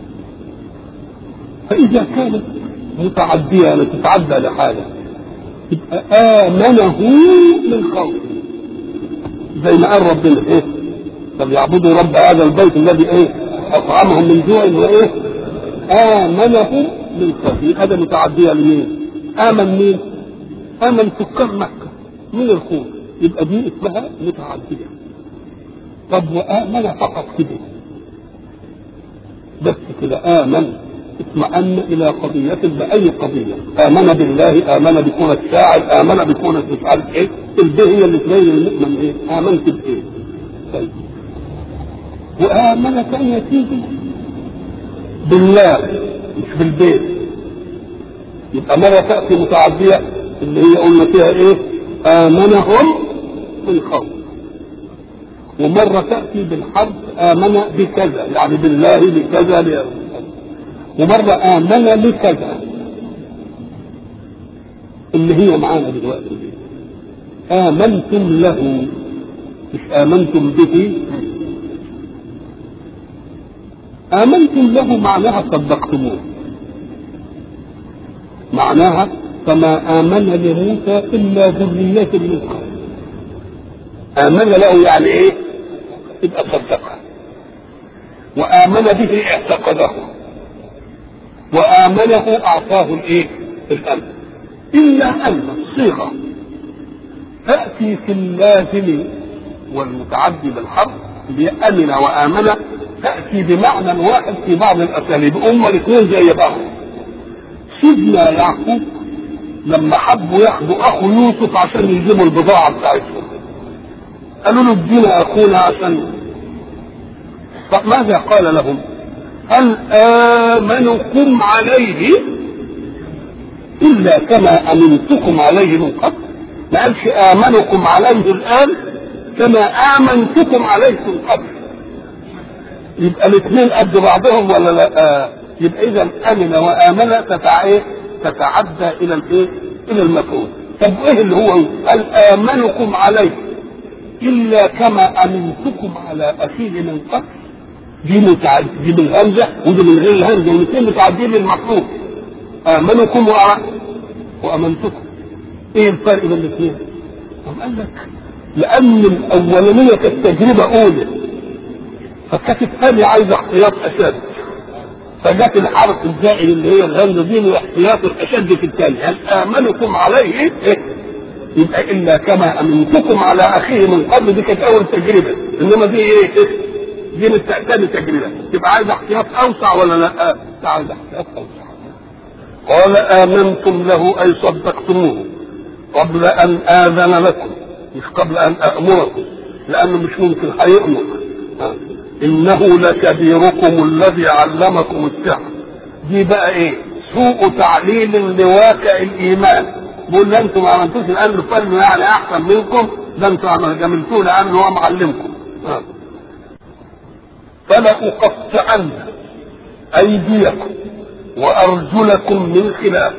[SPEAKER 1] فإذا كانت متعدية يعني تتعدى لحاجة يبقى آمنه من خوف زي ما قال ربنا ايه فليعبدوا رب هذا البيت الذي ايه اطعمهم من جوع وايه امنهم من خوف هذا متعديه لمين امن مين امن سكان مكه من الخوف يبقى دي اسمها متعديه طب وامن فقط كده بس كده امن اطمأن إلى قضية بأي قضية آمن بالله آمن بكون الشاعر آمن بكون مش عارف إيه البه هي اللي تبين المؤمن إيه آمنت بإيه طيب وآمن كان يتيجي بالله مش بالبيت يبقى مرة تأتي متعدية اللي هي قلنا فيها إيه آمنهم من خوف ومرة تأتي بالحرف آمن بكذا يعني بالله بكذا ومرة آمن لكذا اللي هي معانا دلوقتي دي آمنتم له مش آمنتم به آمنتم له معناها صدقتموه معناها فما آمن لموسى إلا ذرية من قوم آمن له يعني إيه؟ يبقى صدقه وآمن به اعتقده وآمنه أعطاه الإيه؟ الأمن إلا أن الصيغة تأتي في اللازم والمتعدي بالحرف بأمن وآمن تأتي بمعنى واحد في بعض الأساليب هما الاثنين زي بعض سيدنا يعقوب لما حبوا ياخدوا أخو يوسف عشان يجيبوا البضاعة بتاعتهم قالوا له ادينا أخونا عشان فماذا قال لهم؟ هل آمنكم عليه إلا كما أمنتكم عليه من قبل ما قالش آمنكم عليه الآن كما آمنتكم عليه من قبل يبقى الاثنين قد بعضهم ولا لا آه. يبقى إذا أمن وآمن تتع... إيه؟ تتعدى إلى الإيه؟ إلى المفعول طب إيه اللي هو هل آمنكم عليه إلا كما أمنتكم على أخيه من قبل دي متعد دي بالهمزه ودي من غير الهمزه والاثنين متعدين للمطلوب امنكم وأ... وامنتكم ايه الفرق بين الاثنين؟ قال لك لان الاولانيه كانت تجربه اولى فكانت الثانيه عايزه احتياط اشد فجت الحرف الزائد اللي هي الهمزه دي واحتياط الاشد في الثاني هل امنكم عليه إيه؟ يبقى الا كما امنتكم على اخيه من قبل دي كانت اول تجربه انما دي ايه؟ دي تاني تجربه تبقى عايز احتياط اوسع ولا لا؟ عايز احتياط اوسع قال امنتم له اي صدقتموه قبل ان اذن لكم مش قبل ان امركم لانه مش ممكن هيؤمر انه لكبيركم الذي علمكم السحر دي بقى ايه سوء تعليل لواقع الايمان بيقول لا انتم ما عملتوش لانه فن يعني احسن منكم ده انتم عملتوه لانه هو معلمكم فلأقطعن أيديكم وأرجلكم من خلاف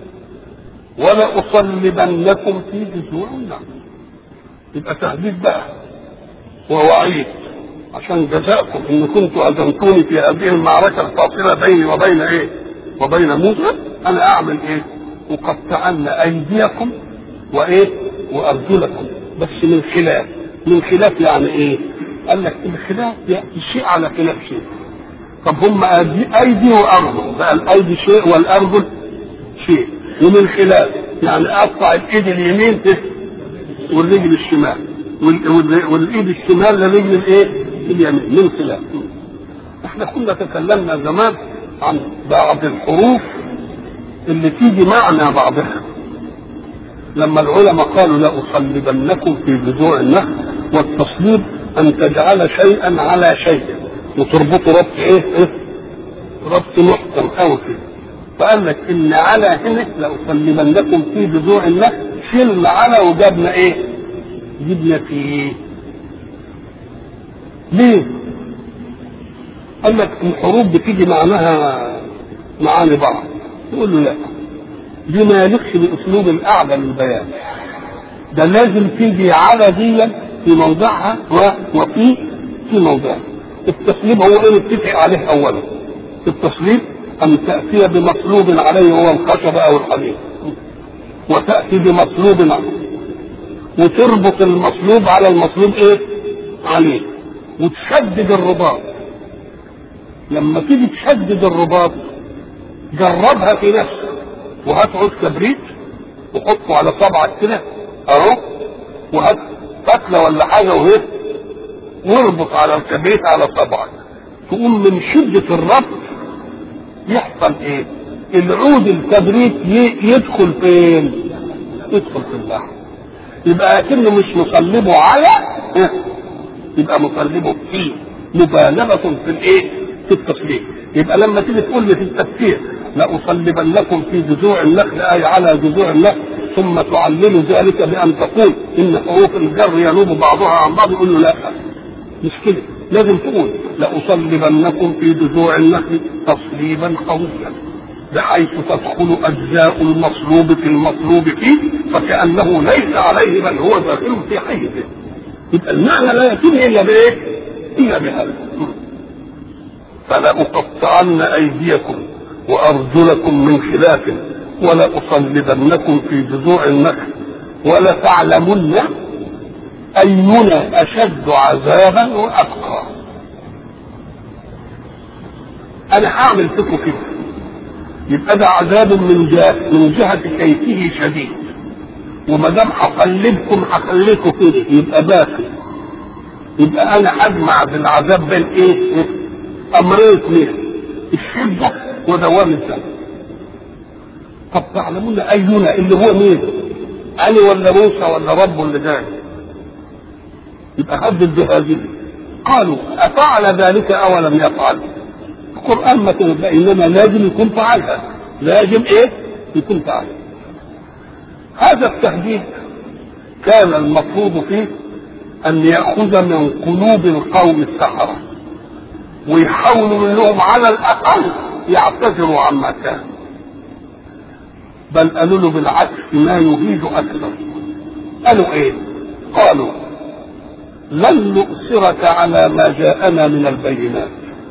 [SPEAKER 1] ولأصلبنكم في جذوع النخل يبقى تهديد بقى ووعيد عشان جزاءكم ان كنتم اذنتوني في هذه المعركه الفاصله بيني وبين ايه؟ وبين موسى انا اعمل ايه؟ اقطعن ايديكم وايه؟ وارجلكم بس من خلاف من خلاف يعني ايه؟ قال لك الخلاف ياتي شيء على خلاف شيء طب هم ايدي وارجل بقى الايدي شيء والارجل شيء ومن خلاف يعني اقطع الايد اليمين والرجل الشمال والايد الشمال لرجل الايه؟ اليمين من خلاف احنا كنا تكلمنا زمان عن بعض الحروف اللي تيجي معنى بعضها لما العلماء قالوا لأصلبنكم في جذوع النخل والتصليب أن تجعل شيئا على شيء وتربطه ربط إيه؟ إيه؟ ربط محكم أو كده فقال لك إن على هنا لأصلبنكم في جذوع النخل شلنا على وجبنا إيه؟ جبنا فيه ليه؟ قال لك الحروف بتيجي معناها معاني بعض يقول له لا دي ما يليقش باسلوب الاعلى للبيان ده لازم تيجي على دي في موضعها وفي في موضعها التصليب هو ايه نتفق عليه اولا التصليب ان تاتي بمطلوب عليه هو الخشب او الحديد وتأتي بمطلوب وتربط المطلوب على المطلوب ايه عليه وتشدد الرباط لما تيجي تشدد الرباط جربها في نفسك وهات عود كبريت وحطه على صبعك كده اهو وهات فتله ولا حاجه وهي واربط على الكبريت على صبعك تقوم من شده الربط يحصل ايه؟ العود الكبريت يدخل فين؟ يدخل في اللحم يبقى اكنه مش مصلبه على يبقى مصلبه فيه مبالغه في الايه؟ في التصليب يبقى لما تيجي تقول لي في التفسير لأصلبنكم في جذوع النخل أي على جذوع النخل ثم تعلل ذلك بأن تقول إن حروف الجر ينوب بعضها عن بعض يقول له لا مش كده لازم تقول لأصلبنكم في جذوع النخل تصليبا قويا بحيث تدخل أجزاء المصلوب في المطلوب فيه فكأنه ليس عليه بل هو داخل في حيزه يبقى المعنى لا يتم إلا بإيه؟ إلا بهذا فلأقطعن أيديكم وأرجلكم من خلاف ولأصلبنكم في جذوع النخل ولتعلمن أينا أشد عذابا وأبقى أنا هعمل فيكم كده يبقى ده عذاب من جهة من جهة كيفه شديد وما دام هقلبكم هخليكم كده يبقى باقي يبقى أنا هجمع بالعذاب بين إيه؟ أمرين اثنين الشدة ودوام الزمن طب تعلمون أينا اللي هو مين؟ علي ولا موسى ولا رب اللي جاي؟ يبقى حدد بهذه قالوا أفعل ذلك أو لم يفعل؟ القرآن ما كان إنما لازم يكون فعلها لازم إيه؟ يكون فعلها هذا التهديد كان المفروض فيه أن يأخذ من قلوب القوم السحرة ويحاولوا منهم على الأقل يعتذروا عما كان بل قالوا له بالعكس ما يهيج أكثر قالوا إيه؟ قالوا لن نؤثرك على ما جاءنا من البينات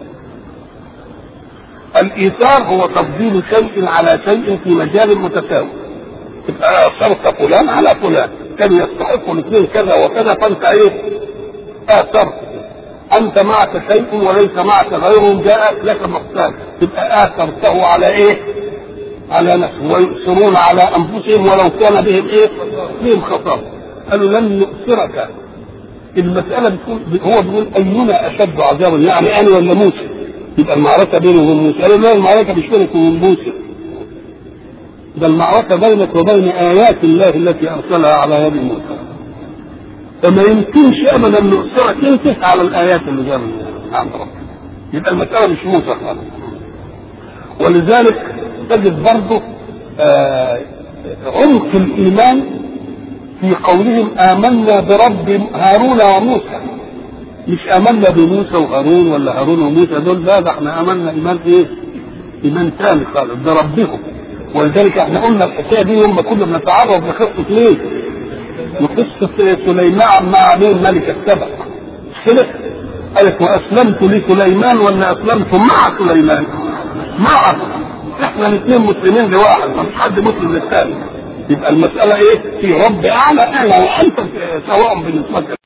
[SPEAKER 1] الإيثار هو تفضيل شيء على شيء في مجال متساوي تبقى أثرت فلان على فلان كان يستحق الاثنين كذا وكذا فأنت إيه؟ آثرت أنت معك شيء وليس معك غيره جاء لك محتاج تبقى آثرته على إيه؟ على نفسه ويؤثرون على أنفسهم ولو كان بهم إيه؟ بهم خطر قالوا لن نؤثرك المسألة بتقول هو بيقول أينا أشد عذابا يعني أنا ولا موسى يبقى المعركة بينه وبين موسى قالوا لا المعركة مش بينك وبين موسى ده المعركة بينك وبين آيات الله التي أرسلها على يد موسى فما يمكنش أبدا نؤثرك أنت على الآيات اللي جاية من عند ربك يبقى المسألة مش موسى خالص ولذلك تجد برضه آه عمق الإيمان في قولهم آمنا برب هارون وموسى مش آمنا بموسى وهارون ولا هارون وموسى دول لا ده احنا آمنا إيمان إيه؟ إيمان ثاني خالص ده ربهم ولذلك احنا قلنا الحكاية دي يوم ما كنا بنتعرض لقصة مين؟ وقصة سليمان مع مين ملك السبع كده قالت وأسلمت لسليمان ولا أسلمت مع سليمان؟ معه احنا الاثنين مسلمين لواحد ما فيش حد مسلم للثاني يبقى المسألة ايه؟ في رب أعلى أنا وأنت سواء بالنسبة